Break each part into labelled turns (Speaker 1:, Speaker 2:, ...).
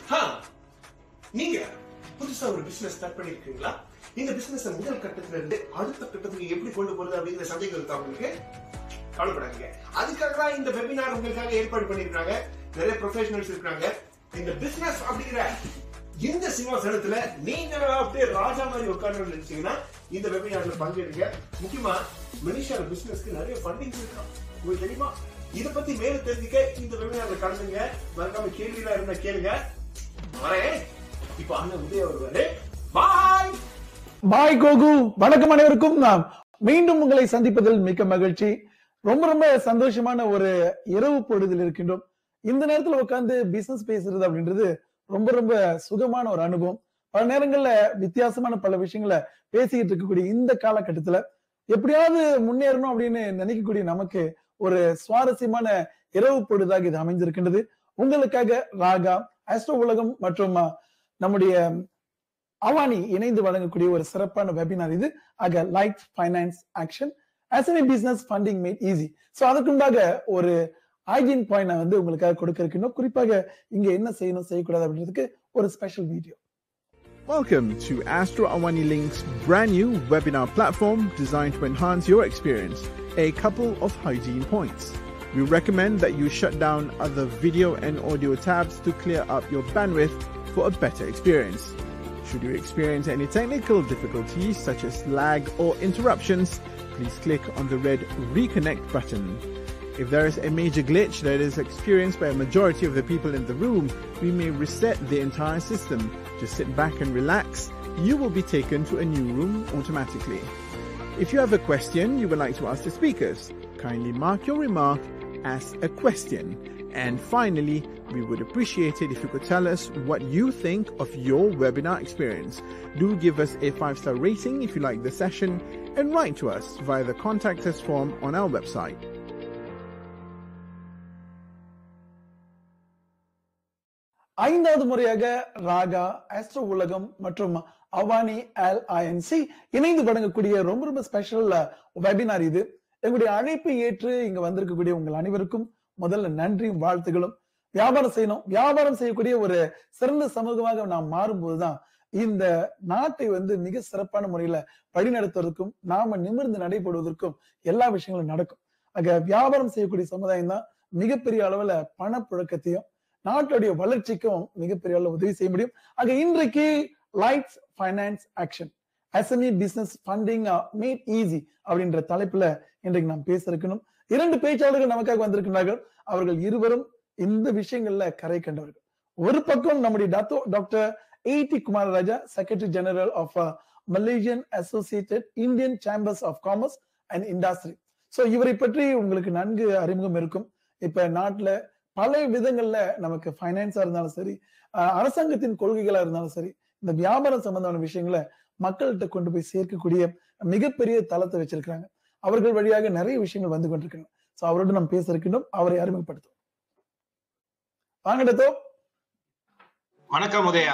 Speaker 1: ஹா, நீங்க புதுசா ஒரு பிசினஸ் ஸ்டார்ட் பண்ணிருக்கீங்களா இந்த பிசினஸ் முதல் கட்டத்துல இருந்து அடுத்த கட்டத்துக்கு எப்படி கொண்டு போறது அப்படிங்கிற சந்தேகம் இருக்கா உங்களுக்கு கவலைப்படாதீங்க அதுக்காக தான் இந்த வெபினார் உங்களுக்காக ஏற்பாடு பண்ணிருக்காங்க நிறைய ப்ரொஃபஷனல்ஸ் இருக்காங்க இந்த பிசினஸ் அப்படிங்கிற இந்த சிம்மாசனத்துல நீங்க அப்படியே ராஜா மாதிரி உட்கார்ந்து நினைச்சீங்கன்னா இந்த வெபினார்ல பங்கெடுங்க முக்கியமா மனிஷா பிசினஸ்க்கு நிறைய ஃபண்டிங் இருக்கான் உங்களுக்கு தெரியுமா இத பத்தி மேல தெரிஞ்சுக்க இந்த வெபினார்ல கலந்துங்க மறக்காம கேள்விலாம் இருந்தா கேளுங்க வரேன் இப்ப அண்ணன் உதய வருவாரு பாய்
Speaker 2: பாய் கோகு வணக்கம் அனைவருக்கும் நாம் மீண்டும் உங்களை சந்திப்பதில் மிக்க மகிழ்ச்சி ரொம்ப ரொம்ப சந்தோஷமான ஒரு இரவு பொழுதில் இருக்கின்றோம் இந்த நேரத்துல உட்கார்ந்து பிசினஸ் பேசுறது அப்படின்றது ரொம்ப ரொம்ப சுகமான ஒரு அனுபவம் பல நேரங்கள்ல வித்தியாசமான பல விஷயங்களை பேசிக்கிட்டு இருக்கக்கூடிய இந்த காலகட்டத்துல எப்படியாவது முன்னேறணும் அப்படின்னு நினைக்கக்கூடிய நமக்கு ஒரு சுவாரஸ்யமான இரவு பொழுதாக இது அமைஞ்சிருக்கின்றது உங்களுக்காக ராகா ஆஸ்ட்ரோ உலகம் மற்றும் அஹ், நம்முடைய அவானி இணைந்து வழங்கக்கூடிய ஒரு சிறப்பான வெபினார் இது ஆக லைட் ஃபைனான்ஸ் ஆக்ஷன் அசனி business funding made easy so அதுக்குண்டாக ஒரு ஹைஜீன் பாயிண்ட் நான் வந்து உங்களுக்காக கொடுக்க இருக்கணும் குறிப்பாக இங்க என்ன செய்யணும் செய்யக்கூடாது அப்படின்றதுக்கு ஒரு special video
Speaker 3: Welcome to Astro Awani Link's brand new webinar platform designed to enhance your experience. A couple of hygiene points. We recommend that you shut down other video and audio tabs to clear up your bandwidth for a better experience. Should you experience any technical difficulties such as lag or interruptions, please click on the red reconnect button. If there is a major glitch that is experienced by a majority of the people in the room, we may reset the entire system. Just sit back and relax. You will be taken to a new room automatically. If you have a question you would like to ask the speakers, kindly mark your remark as a question. And finally, we would appreciate it if you could tell us what you think of your webinar experience. Do give us a 5-star rating if you like the session and write to us via the contact us form on our website.
Speaker 2: ஐந்தாவது முறையாக Raaga astro உலகம் மற்றும் Awani L INC இணைந்து வழங்கக்கூடிய ரொம்ப ரொம்ப special webinar இது எங்களுடைய அழைப்பை ஏற்று இங்க வந்திருக்கக்கூடிய உங்கள் அனைவருக்கும் முதல்ல நன்றியும் வாழ்த்துகளும் வியாபாரம் செய்யணும் வியாபாரம் செய்யக்கூடிய ஒரு சிறந்த சமூகமாக நாம் மாறும்போதுதான் இந்த நாட்டை வந்து மிக சிறப்பான முறையில வழிநடத்துவதற்கும் நாம நிமிர்ந்து நடைபெறுவதற்கும் எல்லா விஷயங்களும் நடக்கும் ஆக வியாபாரம் செய்யக்கூடிய சமுதாயம் தான் மிகப்பெரிய அளவுல பணப்புழக்கத்தையும் நாட்டுடைய வளர்ச்சிக்கும் மிகப்பெரிய அளவு உதவி செய்ய முடியும் ஆக இன்றைக்கு lights finance action SME business funding made easy அப்படின்ற தலைப்புல இன்றைக்கு நாம் பேச இருக்கணும் இரண்டு பேச்சாளர்கள் நமக்காக வந்திருக்கிறார்கள் அவர்கள் இருவரும் இந்த விஷயங்கள்ல கரை கண்டவர்கள் ஒரு பக்கம் நம்முடைய doctor doctor A D Kumar Raja secretary general of Malaysian associated Indian chambers of commerce and industry so இவரை பற்றி உங்களுக்கு நன்கு அறிமுகம் இருக்கும் இப்ப நாட்டுல பல விதங்கள்ல நமக்கு ஃபைனான்ஸா இருந்தாலும் சரி அஹ் அரசாங்கத்தின் கொள்கைகளா இருந்தாலும் சரி இந்த வியாபாரம் சம்பந்தமான விஷயங்களை மக்கள்கிட்ட கொண்டு போய் சேர்க்கக்கூடிய மிகப்பெரிய தளத்தை வச்சிருக்கிறாங்க அவர்கள் வழியாக நிறைய விஷயங்கள் வந்து கொண்டிருக்கின்றன சோ அவரோடு நம்ம பேச இருக்கின்றோம் அவரை அறிமுகப்படுத்தும் வாங்க டத்தோ
Speaker 4: வணக்கம் உதயா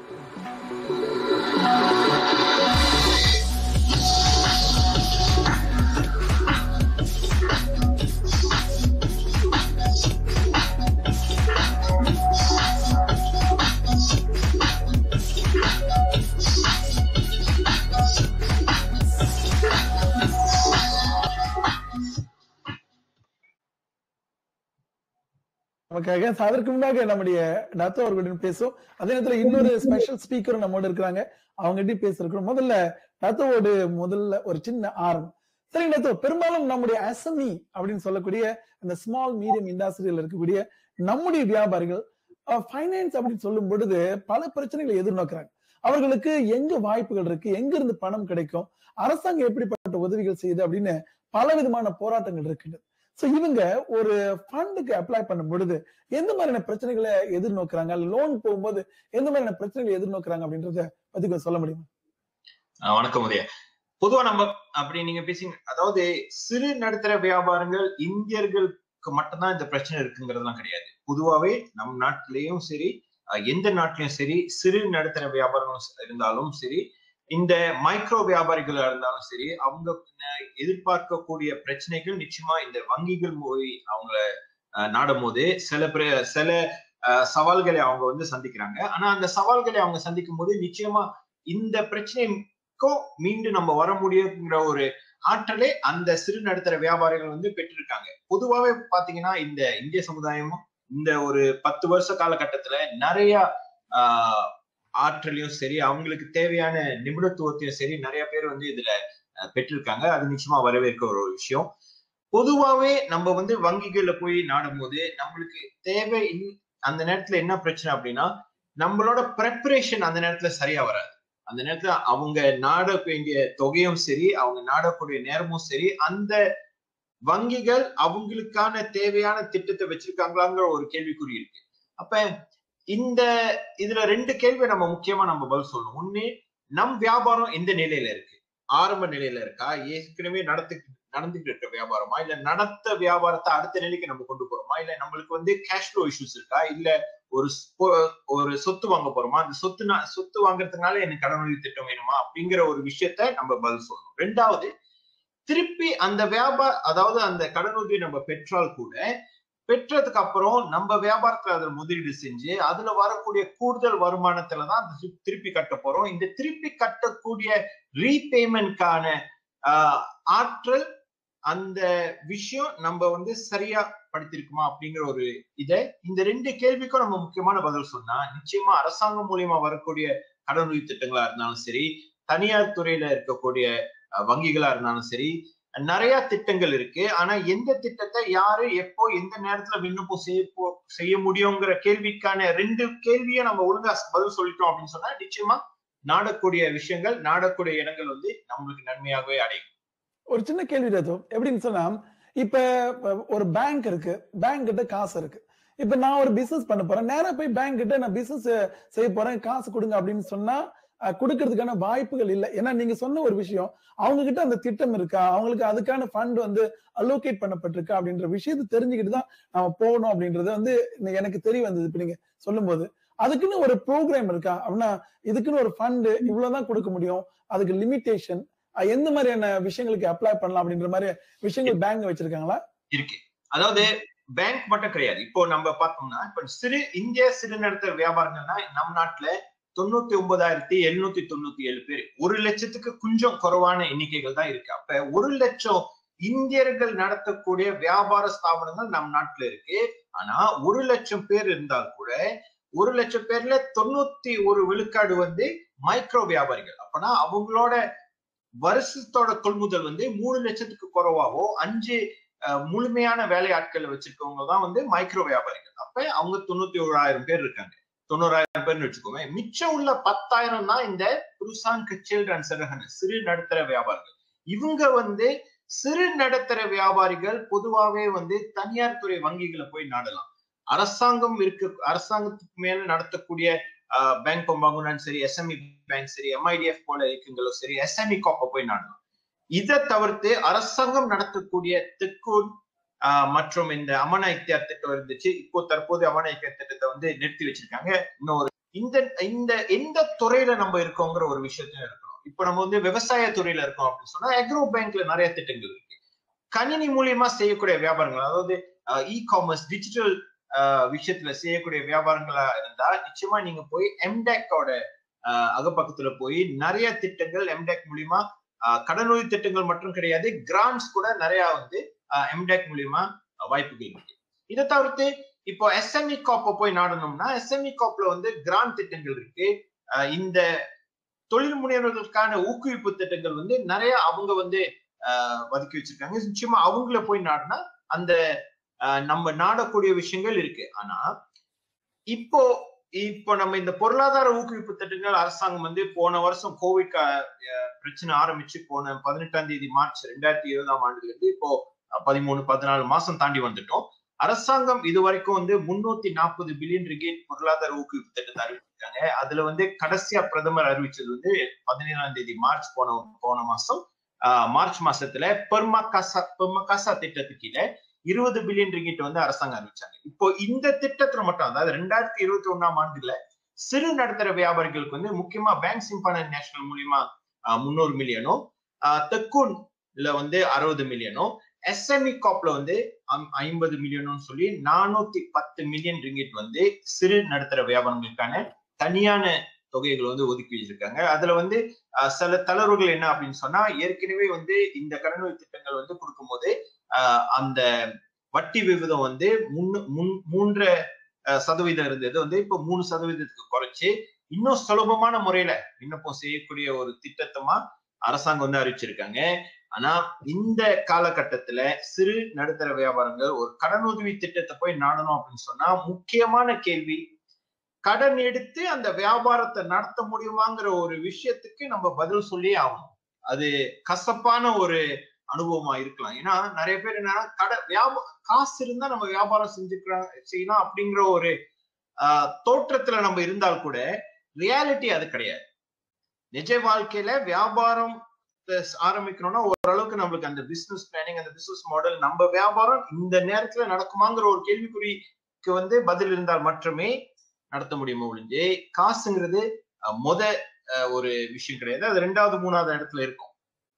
Speaker 2: நமக்காக So, அதற்கு முன்னாக நம்முடைய டத்தோ அவர்களுடன் பேசும் அதே நேரத்துல இன்னொரு ஸ்பெஷல் ஸ்பீக்கரும் நம்மோட இருக்கிறாங்க அவங்ககிட்டயும் பேச இருக்கிறோம் முதல்ல டத்தோவோடு முதல்ல ஒரு சின்ன ஆரம்பம் சரி டத்தோ பெரும்பாலும் நம்முடைய அசமி அப்படின்னு சொல்லக்கூடிய அந்த ஸ்மால் மீடியம் இண்டஸ்ட்ரியில் இருக்கக்கூடிய நம்முடைய வியாபாரிகள் ஃபைனான்ஸ் அப்படின்னு சொல்லும் பொழுது பல பிரச்சனைகளை எதிர்நோக்குறாங்க அவர்களுக்கு எங்க வாய்ப்புகள் இருக்கு எங்க இருந்து பணம் கிடைக்கும் அரசாங்கம் எப்படிப்பட்ட உதவிகள் செய்யுது அப்படின்னு பல விதமான போராட்டங்கள் இருக்கின்றது சோ இவங்க ஒரு ஃபண்டுக்கு அப்ளை பண்ணும் பொழுது எந்த மாதிரியான பிரச்சனைகளை எதிர்நோக்குறாங்க லோன் போகும்போது எந்த மாதிரியான பிரச்சனைகளை எதிர்நோக்குறாங்க அப்படின்றத பத்தி கொஞ்சம் சொல்ல முடியுமா
Speaker 4: அஹ் வணக்கம் உதயா பொதுவா நம்ம அப்படி நீங்க பேசிங்க அதாவது சிறு நடுத்தர வியாபாரங்கள் இந்தியர்களுக்கு மட்டும்தான் இந்த பிரச்சனை இருக்குங்கிறதுலாம் கிடையாது பொதுவாவே நம் நாட்டிலேயும் சரி அஹ் எந்த நாட்டிலையும் சரி சிறு நடுத்தர வியாபாரம் இருந்தாலும் சரி இந்த மைக்ரோ வியாபாரிகளா இருந்தாலும் சரி அவங்க அஹ், எதிர்பார்க்கக்கூடிய பிரச்சனைகள் நிச்சயமா இந்த வங்கிகள் போய் அவங்கள அஹ், நாடும் போது சில பிர- சில அஹ், சவால்களை அவங்க வந்து சந்திக்கிறாங்க ஆனா அந்த சவால்களை அவங்க சந்திக்கும் போது நிச்சயமா இந்த பிரச்சனைக்கும் மீண்டும் நம்ம வர முடியுங்கிற ஒரு ஆற்றலை அந்த சிறு நடுத்தர வியாபாரிகள் வந்து பெற்றிருக்காங்க பொதுவாவே பாத்தீங்கன்னா இந்த இந்திய சமுதாயமும் இந்த ஒரு பத்து வருஷ காலகட்டத்துல நிறைய ஆஹ் ஆற்றலையும் சரி அவங்களுக்கு தேவையான நிபுணத்துவத்தையும் சரி நிறைய பேர் வந்து இதுல அஹ், பெற்றிருக்காங்க அது நிச்சயமா வரவேற்க ஒரு விஷயம் பொதுவாவே நம்ம வந்து வங்கிகள்ல போய் நாடும் போது நம்மளுக்கு தேவை இன்- அந்த நேரத்துல என்ன பிரச்சனை அப்படின்னா நம்மளோட ப்ரெப்பரேஷன் அந்த நேரத்துல சரியா வராது அந்த நேரத்துல அவங்க நாட வேண்டிய தொகையும் சரி அவங்க நாடக்கூடிய நேரமும் சரி அந்த வங்கிகள் அவங்களுக்கான தேவையான திட்டத்தை வச்சிருக்காங்களாங்கிற ஒரு கேள்விக்குறி இருக்கு அப்ப இந்த இதுல ரெண்டு கேள்வி நம்ம முக்கியமா நம்ம பதில் சொல்லணும் ஒண்ணு நம் வியாபாரம் எந்த நிலையில இருக்கு ஆரம்ப நிலையில இருக்கா ஏற்கனவே நடத்து நடந்துட்டு இருக்க வியாபாரமா இல்ல நடத்த வியாபாரத்தை அடுத்த நிலைக்கு நம்ம கொண்டு போறோமா இல்ல நம்மளுக்கு வந்து கேஷ் ஃப்ளோ இஷ்யூஸ் இருக்கா இல்ல ஒரு ஸ்போ- ஒரு சொத்து வாங்க போறோமா அந்த சொத்து நா- சொத்து வாங்குறதுனால எனக்கு கடனுதவி திட்டம் வேணுமா அப்படிங்கிற ஒரு விஷயத்த நம்ம பதில் சொல்லணும் ரெண்டாவது திருப்பி அந்த வியாபார அதாவது அந்த கடனுதவி நம்ம பெற்றால் கூட பெற்றதுக்கு அப்புறம் நம்ம வியாபாரத்துல அதுல முதலீடு செஞ்சு அதுல வரக்கூடிய கூடுதல் வருமானத்துல தான் அந்த திருப்பி- திருப்பி கட்ட போறோம் இந்த திருப்பி கட்டக்கூடிய ரீபேமெண்ட்கான ஆற்றல் அந்த விஷயம் நம்ம வந்து சரியா படித்திருக்குமா அப்படிங்கிற ஒரு இதை இந்த ரெண்டு கேள்விக்கும் நம்ம முக்கியமான பதில் சொன்னா நிச்சயமா அரசாங்கம் மூலியமா வரக்கூடிய கடனுதவி திட்டங்களா இருந்தாலும் சரி தனியார் துறையில இருக்கக்கூடிய அஹ், வங்கிகளா இருந்தாலும் சரி நிறைய திட்டங்கள் இருக்கு ஆனா எந்த திட்டத்தை யாரு எப்போ எந்த நேரத்துல விண்ணப்பம் செய்ய போ- செய்ய முடியுங்கிற கேள்விக்கான ரெண்டு கேள்வியும் நம்ம ஒழுங்கா பதில் சொல்லிட்டோம் அப்படின்னு சொன்னா நிச்சயமா நாடக்கூடிய விஷயங்கள் நாடக்கூடிய இடங்கள் வந்து நம்மளுக்கு நன்மையாகவே அடையும்
Speaker 2: ஒரு சின்ன கேள்வி ரத்து எப்படின்னு சொன்னா இப்ப அஹ், ஒரு பேங்க் இருக்கு பேங்க் கிட்ட காசு இருக்கு இப்ப நான் ஒரு பிசினஸ் பண்ண போறேன் நேரா போய் பேங்க் கிட்ட நான் பிசினஸ் செய்ய போறேன் காசு கொடுங்க அப்படின்னு சொன்னா அஹ், கொடுக்கறதுக்கான வாய்ப்புகள் இல்லை ஏன்னா நீங்க சொன்ன ஒரு விஷயம் அவங்க கிட்ட அந்த திட்டம் இருக்கா அவங்களுக்கு அதுக்கான ஃபண்ட் வந்து அலோகேட் பண்ணப்பட்டிருக்கா அப்படின்ற விஷயத்தை தெரிஞ்சுக்கிட்டு தான் நம்ம போகணும் அப்படின்றது வந்து இன்னைக்கு எனக்கு தெரிய வந்தது இப்ப நீங்க சொல்லும்போது அதுக்குன்னு ஒரு ப்ரோக்ராம் இருக்கா அப்படின்னா இதுக்குன்னு ஒரு ஃபண்ட் இவ்வளவுதான் கொடுக்க முடியும் அதுக்கு லிமிட்டேஷன் எந்த மாதிரியான விஷயங்களுக்கு அப்ளை பண்ணலாம் அப்படின்ற மாதிரி விஷயங்கள் பேங்க் வச்சிருக்காங்களா
Speaker 4: இருக்கு அதாவது பேங்க் மட்டும் கிடையாது இப்போ நம்ம பார்த்தோம்னா இப்ப சிறு இந்திய சிறு நடுத்தர வியாபாரங்கள்னா நம் நாட்டுல தொண்ணூத்தி ஒன்பதாயிரத்தி எழுநூத்தி தொண்ணூத்தி ஏழு பேர் ஒரு லட்சத்துக்கு கொஞ்சம் குறைவான எண்ணிக்கைகள் தான் இருக்கு அப்ப ஒரு லட்சம் இந்தியர்கள் நடத்தக்கூடிய வியாபார ஸ்தாபனங்கள் நம் நாட்டுல இருக்கு ஆனா ஒரு லட்சம் பேர் இருந்தால் கூட ஒரு லட்சம் பேர்ல தொண்ணூத்தி ஒரு விழுக்காடு வந்து மைக்ரோ வியாபாரிகள் அப்பனா அவங்களோட வருஷத்தோட கொள்முதல் வந்து மூணு லட்சத்துக்கு குறைவாவோ அஞ்சு அஹ், முழுமையான வேலையாட்களை வச்சிருக்கவங்க தான் வந்து மைக்ரோ வியாபாரிகள் அப்ப அவங்க தொண்ணூத்தி ஓராயிரம் பேர் இருக்காங்க தொண்ணூறாயிரம் பேர்னு வச்சுக்கோங்க மிச்சம் உள்ள பத்தாயிரம் தான் இந்த புருசான் சில்ட்ரன் சிறகன சிறு நடுத்தர வியாபாரிகள் இவங்க வந்து சிறு நடுத்தர வியாபாரிகள் பொதுவாவே வந்து தனியார் துறை வங்கிகளை போய் நாடலாம் அரசாங்கம் இருக்க அரசாங்கத்துக்கு மேல நடத்தக்கூடிய பேங்க் வாங்கினாலும் சரி எஸ்எம்இ பேங்க் சரி எம்ஐடிஎஃப் போல இருக்குங்களோ சரி எஸ்எம்இ காப்ப போய் நாடலாம் இதை தவிர்த்து அரசாங்கம் நடத்தக்கூடிய தெக்கூன் ஆஹ், மற்றும் இந்த அமன இக்தியார் திட்டம் இருந்துச்சு இப்போ தற்போது அமன இக்தியார் திட்டத்தை வந்து நிறுத்தி வச்சிருக்காங்க இன்னும் ஒரு இந்த இந்த எந்த துறையில நம்ம இருக்கோங்கிற ஒரு விஷயத்தையும் இருக்கணும் இப்போ நம்ம வந்து விவசாய துறையில இருக்கோம் அப்படின்னு சொன்னா அக்ரோ பேங்க்ல நிறைய திட்டங்கள் இருக்கு கணினி மூலியமா செய்யக்கூடிய வியாபாரங்கள் அதாவது இ காமர்ஸ் டிஜிட்டல் விஷயத்துல செய்யக்கூடிய வியாபாரங்களா இருந்தா நிச்சயமா நீங்க போய் எம்டெக்கோட அகப்பக்கத்துல போய் நிறைய திட்டங்கள் எம்டெக் மூலியமா ஆஹ் கடனுதவி திட்டங்கள் மட்டும் கிடையாது கிராண்ட்ஸ் கூட நிறைய வந்து எம்டெக் மூலியமா ஆஹ் வாய்ப்புகள் இருக்கு இதை தவிர்த்து இப்போ எஸ்எம்இ காப்ப போய் நாடணும்னா எஸ்எம்இ காப்ல வந்து கிராண்ட் திட்டங்கள் இருக்கு ஆஹ் இந்த தொழில் முனைவர்களுக்கான ஊக்குவிப்பு திட்டங்கள் வந்து நிறைய அவங்க வந்து ஆஹ் ஒதுக்கி வச்சிருக்காங்க நிச்சயமா அவங்கள போய் நாடினா அந்த ஆஹ் நம்ம நாடக்கூடிய விஷயங்கள் இருக்கு ஆனா இப்போ இப்போ நம்ம இந்த பொருளாதார ஊக்குவிப்பு திட்டங்கள் அரசாங்கம் வந்து போன வருஷம் கோவிட் கா- அஹ் பிரச்சனை ஆரம்பிச்சு போன பதினெட்டாம் தேதி மார்ச் ரெண்டாயிரத்தி இருபதாம் ஆண்டுல இருந்து இப்போ அஹ், பதிமூணு பதினாலு மாசம் தாண்டி வந்துட்டோம் அரசாங்கம் இது வரைக்கும் வந்து முன்னூத்தி நாற்பது பில்லியன் ரிகேட் பொருளாதார ஊக்குவிப்பு திட்டத்தை அறிவிச்சிருக்காங்க அதுல வந்து கடைசியா பிரதமர் அறிவிச்சது வந்து பதினேழாம் தேதி மார்ச் போன போன மாசம் ஆஹ், மார்ச் மாசத்துல பெர்மா காசா பெர்மா காசா திட்டத்துக்கு கீழே இருபது பில்லியன் ரிங்கிட் வந்து அரசாங்கம் அறிவிச்சாங்க இப்போ இந்த திட்டத்துல மட்டும் அதாவது ரெண்டாயிரத்தி இருபத்தி ஒண்ணாம் ஆண்டுல சிறு நடுத்தர வியாபாரிகளுக்கு வந்து முக்கியமா பேங்க் சிம்பான நேஷனல் மூலியமா முன்னூறு மில்லியனும் தெக்கூன்ல வந்து அறுபது மில்லியனும் எஸ்எம்இ காப்ல வந்து ஐம்பது மில்லியனும் சொல்லி நானூத்தி பத்து மில்லியன் ரிங்கிட் வந்து சிறு நடுத்தர வியாபாரங்களுக்கான தனியான தொகைகள் வந்து ஒதுக்கி வச்சிருக்காங்க அதுல வந்து அஹ், சில தளர்வுகள் என்ன அப்படின்னு சொன்னா ஏற்கனவே வந்து இந்த கடனுதவி திட்டங்கள் வந்து கொடுக்கும்போது அஹ், அந்த வட்டி விகிதம் வந்து முன்னு முன் மூன்று அஹ், சதவீதம் இருந்தது வந்து இப்ப மூணு சதவீதத்துக்கு குறைச்சு இன்னும் சுலபமான முறையில விண்ணப்பம் செய்யக்கூடிய ஒரு திட்டத்தமா அரசாங்கம் வந்து அறிவிச்சிருக்காங்க ஆனா இந்த காலகட்டத்துல சிறு நடுத்தர வியாபாரங்கள் ஒரு கடனுதவி திட்டத்தை போய் நாடணும் அப்படின்னு சொன்னா முக்கியமான கேள்வி கடன் எடுத்து அந்த வியாபாரத்தை நடத்த முடியுமாங்கிற ஒரு விஷயத்துக்கு நம்ம பதில் சொல்லியே ஆகணும் அது கசப்பான ஒரு அனுபவமா இருக்கலாம் ஏன்னா நிறைய பேர் என்னன்னா கடை வியாபார காசு இருந்தா நம்ம வியாபாரம் செஞ்சுக்கலாம் செய்யலாம் அப்படிங்கிற ஒரு ஆஹ், தோற்றத்துல நம்ம இருந்தால் கூட ரியாலிட்டி அது கிடையாது நிஜ வாழ்க்கையில வியாபாரம் த- ஆரம்பிக்கணும்னா ஓரளவுக்கு நம்மளுக்கு அந்த பிசினஸ் பிளானிங் அந்த பிசினஸ் மாடல் நம்ம வியாபாரம் இந்த நேரத்துல நடக்குமாங்கிற ஒரு கேள்விக்குறிக்கு வந்து பதில் இருந்தால் மட்டுமே நடத்த முடியுமோ ஒழிஞ்சு காசுங்கிறது அஹ், மொத அஹ், ஒரு விஷயம் கிடையாது அது ரெண்டாவது மூணாவது இடத்துல இருக்கும்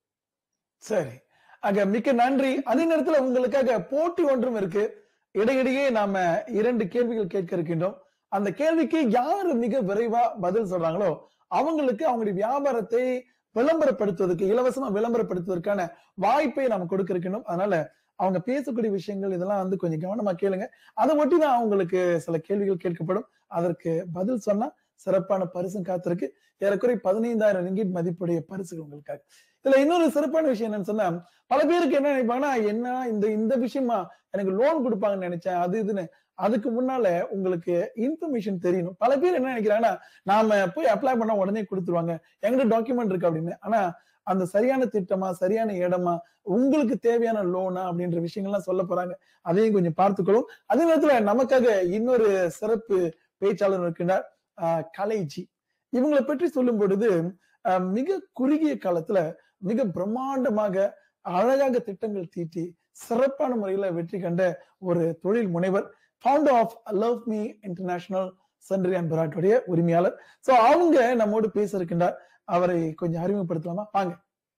Speaker 2: சரி ஆக மிக்க நன்றி அதே நேரத்துல உங்களுக்காக போட்டி ஒன்றும் இருக்கு இடையிடையே நாம இரண்டு கேள்விகள் கேட்க இருக்கின்றோம் அந்த கேள்விக்கு யாரு மிக விரைவா பதில் சொல்றாங்களோ அவங்களுக்கு அவங்களுடைய வியாபாரத்தை விளம்பரப்படுத்துவதற்கு இலவசமா விளம்பரப்படுத்துவதற்கான வாய்ப்பை நம்ம கொடுக்க இருக்கணும் அதனால அவங்க பேசக்கூடிய விஷயங்கள் இதெல்லாம் வந்து கொஞ்சம் கவனமா கேளுங்க அதை ஒட்டி தான் அவங்களுக்கு சில கேள்விகள் கேட்கப்படும் அதற்கு பதில் சொன்னா சிறப்பான பரிசும் காத்திருக்கு ஏறக்குறை பதினைந்தாயிரம் ரிங்கிட் மதிப்புடைய பரிசுகள் உங்களுக்காக இதுல இன்னொரு சிறப்பான விஷயம் என்னன்னு சொன்னா பல பேருக்கு என்ன நினைப்பாங்கன்னா என்ன இந்த இந்த விஷயமா எனக்கு லோன் கொடுப்பாங்கன்னு நினைச்சேன் அது இதுன்னு அதுக்கு முன்னால உங்களுக்கு இன்ஃபர்மேஷன் தெரியணும் பல பேர் என்ன நினைக்கிறாங்கன்னா நாம போய் அப்ளை பண்ணா உடனே கொடுத்துருவாங்க எங்கிட்ட டாக்குமெண்ட் இருக்கு அப்படின்னு ஆனா அந்த சரியான திட்டமா சரியான இடமா உங்களுக்கு தேவையான லோனா அப்படின்ற விஷயங்கள்லாம் சொல்ல போறாங்க அதையும் கொஞ்சம் பார்த்துக்கணும் அதே நேரத்துல நமக்காக இன்னொரு சிறப்பு பேச்சாளர் இருக்கின்றார் ஆஹ் கலைஜி இவங்களை பற்றி சொல்லும் பொழுது ஆஹ் மிக குறுகிய காலத்துல மிக பிரம்மாண்டமாக அழகாக திட்டங்கள் தீட்டி சிறப்பான முறையில வெற்றி கண்ட ஒரு தொழில் முனைவர் founder of Love Me International சந்திரியான் பிராட்டுடைய உரிமையாளர் சோ அவங்க நம்மோடு பேச இருக்கின்றார் அவரை கொஞ்சம் அறிமுகப்படுத்தலாமா வாங்க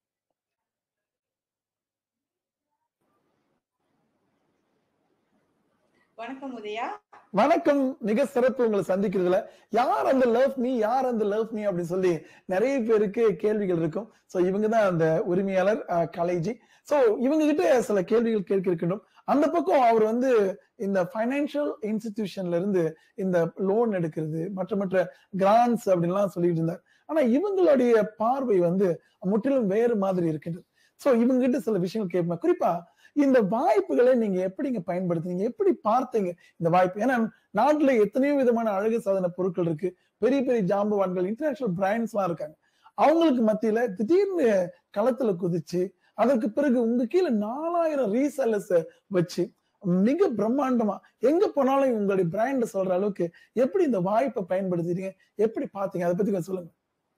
Speaker 5: வணக்கம் உதயா
Speaker 2: வணக்கம் மிக சிறப்பு உங்களை சந்திக்கிறதுல யார் அந்த லவ் மீ யார் அந்த லவ் மீ அப்படின்னு சொல்லி நிறைய பேருக்கு கேள்விகள் இருக்கும் சோ இவங்க தான் அந்த உரிமையாளர் அஹ், கலைஜி சோ இவங்க கிட்ட சில கேள்விகள் கேட்க இருக்கணும் அந்த பக்கம் அவர் வந்து இந்த ஃபைனான்சியல் இன்ஸ்டிடியூஷன்ல இருந்து இந்த லோன் எடுக்கிறது மற்ற மற்ற கிராண்ட்ஸ் அப்படின்லாம் சொல்லிட்டு இருந்தார் ஆனா இவங்களுடைய பார்வை வந்து முற்றிலும் வேறு மாதிரி இருக்கின்றது சோ இவங்க கிட்ட சில விஷயங்கள் கேட்பேன் குறிப்பா இந்த வாய்ப்புகளை நீங்க எப்படிங்க பயன்படுத்துனீங்க எப்படி பார்த்தீங்க இந்த வாய்ப்பு ஏன்னா நாட்டுல எத்தனையோ விதமான அழகு சாதன பொருட்கள் இருக்கு பெரிய பெரிய ஜாம்பவான்கள் இன்டர்நேஷனல் பிராண்ட்ஸ் எல்லாம் இருக்காங்க அவங்களுக்கு மத்தியில திடீர்னு களத்துல குதிச்சு அதற்கு பிறகு உங்க கீழே நாலாயிரம் ரீசெல்லர்ஸ் வச்சு மிக பிரம்மாண்டமா எங்க போனாலும் உங்களுடைய பிராண்ட் சொல்ற அளவுக்கு எப்படி இந்த வாய்ப்பை பயன்படுத்திட்டீங்க எப்படி பாத்தீங்க அதை பத்தி கொஞ்சம் சொல்லுங்க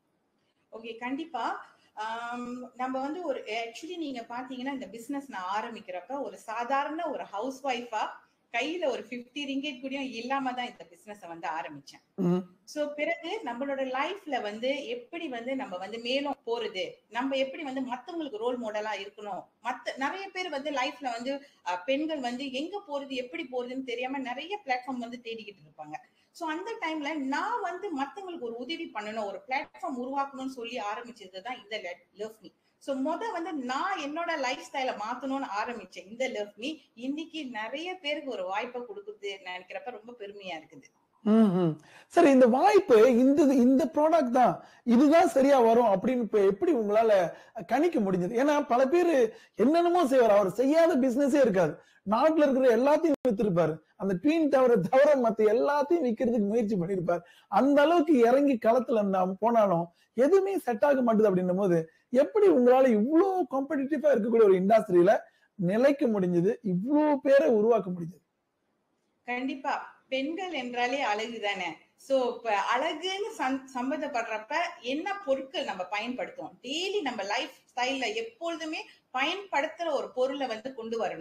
Speaker 5: ஓகே கண்டிப்பா ஆம், நம்ம வந்து ஒரு ஆக்சுவலி நீங்க பாத்தீங்கன்னா இந்த பிசினஸ் நான் ஆரம்பிக்கிறப்ப ஒரு சாதாரண ஒரு ஹவுஸ் ஒய்ஃபா கையில ஒரு 50 ரிங்கெட் கூடயும் இல்லாம தான் இந்த பிசினஸ் வந்து ஆரம்பிச்சேன்
Speaker 2: ம்,
Speaker 5: சோ பிறகு நம்மளோட லைஃப்ல வந்து எப்படி வந்து நம்ம வந்து மேலும் போறது நம்ம எப்படி வந்து மத்தவங்களுக்கு ரோல் மாடலா இருக்கணும் மத்த நிறைய பேர் வந்து லைஃப்ல வந்து அஹ், பெண்கள் வந்து எங்க போறது எப்படி போறதுன்னு தெரியாம நிறைய பிளாட்ஃபார்ம் வந்து தேடிக்கிட்டு இருப்பாங்க சோ அந்த டைம்ல நான் வந்து மத்தவங்களுக்கு ஒரு உதவி பண்ணணும் ஒரு பிளாட்ஃபார்ம் உருவாக்கணும்னு சொல்லி ஆரம்பிச்சது தான் இந்த லவ் மீ சோ முத வந்து நான் என்னோட லைஃப் ஸ்டைல மாத்தணும்னு ஆரம்பிச்சேன் இந்த லவ் மீ இன்னைக்கு நிறைய பேருக்கு ஒரு வாய்ப்பை கொடுக்குது நினைக்கிறப்ப ரொம்ப பெருமையா இருக்குது
Speaker 2: ம், ம். சரி இந்த வாய்ப்பு இந்த இந்த ப்ராடக்ட் தான் இதுதான் சரியா வரும் அப்படின்னு இப்ப எப்படி உங்களால கணிக்க முடிஞ்சது ஏன்னா பல பேர் என்னென்னமோ செய்வார் அவர் செய்யாத பிசினஸே இருக்காது நாட்டுல இருக்கிற எல்லாத்தையும் வித்திருப்பாரு அந்த ட்வீன் தவிர தவிர மத்த எல்லாத்தையும் விற்கிறதுக்கு முயற்சி பண்ணிருப்பார் அந்த அளவுக்கு இறங்கி களத்துல நாம் போனாலும் எதுவுமே செட் ஆக மாட்டுது அப்படின்னும் போது எப்படி உங்களால இவ்வளவு காம்படிட்டிவா இருக்கக்கூடிய ஒரு இண்டஸ்ட்ரியில நிலைக்க முடிஞ்சது இவ்வளவு பேரை உருவாக்க முடிஞ்சது
Speaker 5: கண்டிப்பா பெண்கள் என்றாலே அழகு தானே சோ இப்ப அழகுன்னு சம்- சம்மந்தப்படுறப்ப என்ன பொருட்கள் நம்ம பயன்படுத்துவோம் டெய்லி நம்ம லைஃப் ஸ்டைல்ல எப்பொழுதுமே பயன்படுத்துற ஒரு பொருளை வந்து கொண்டு வரணும்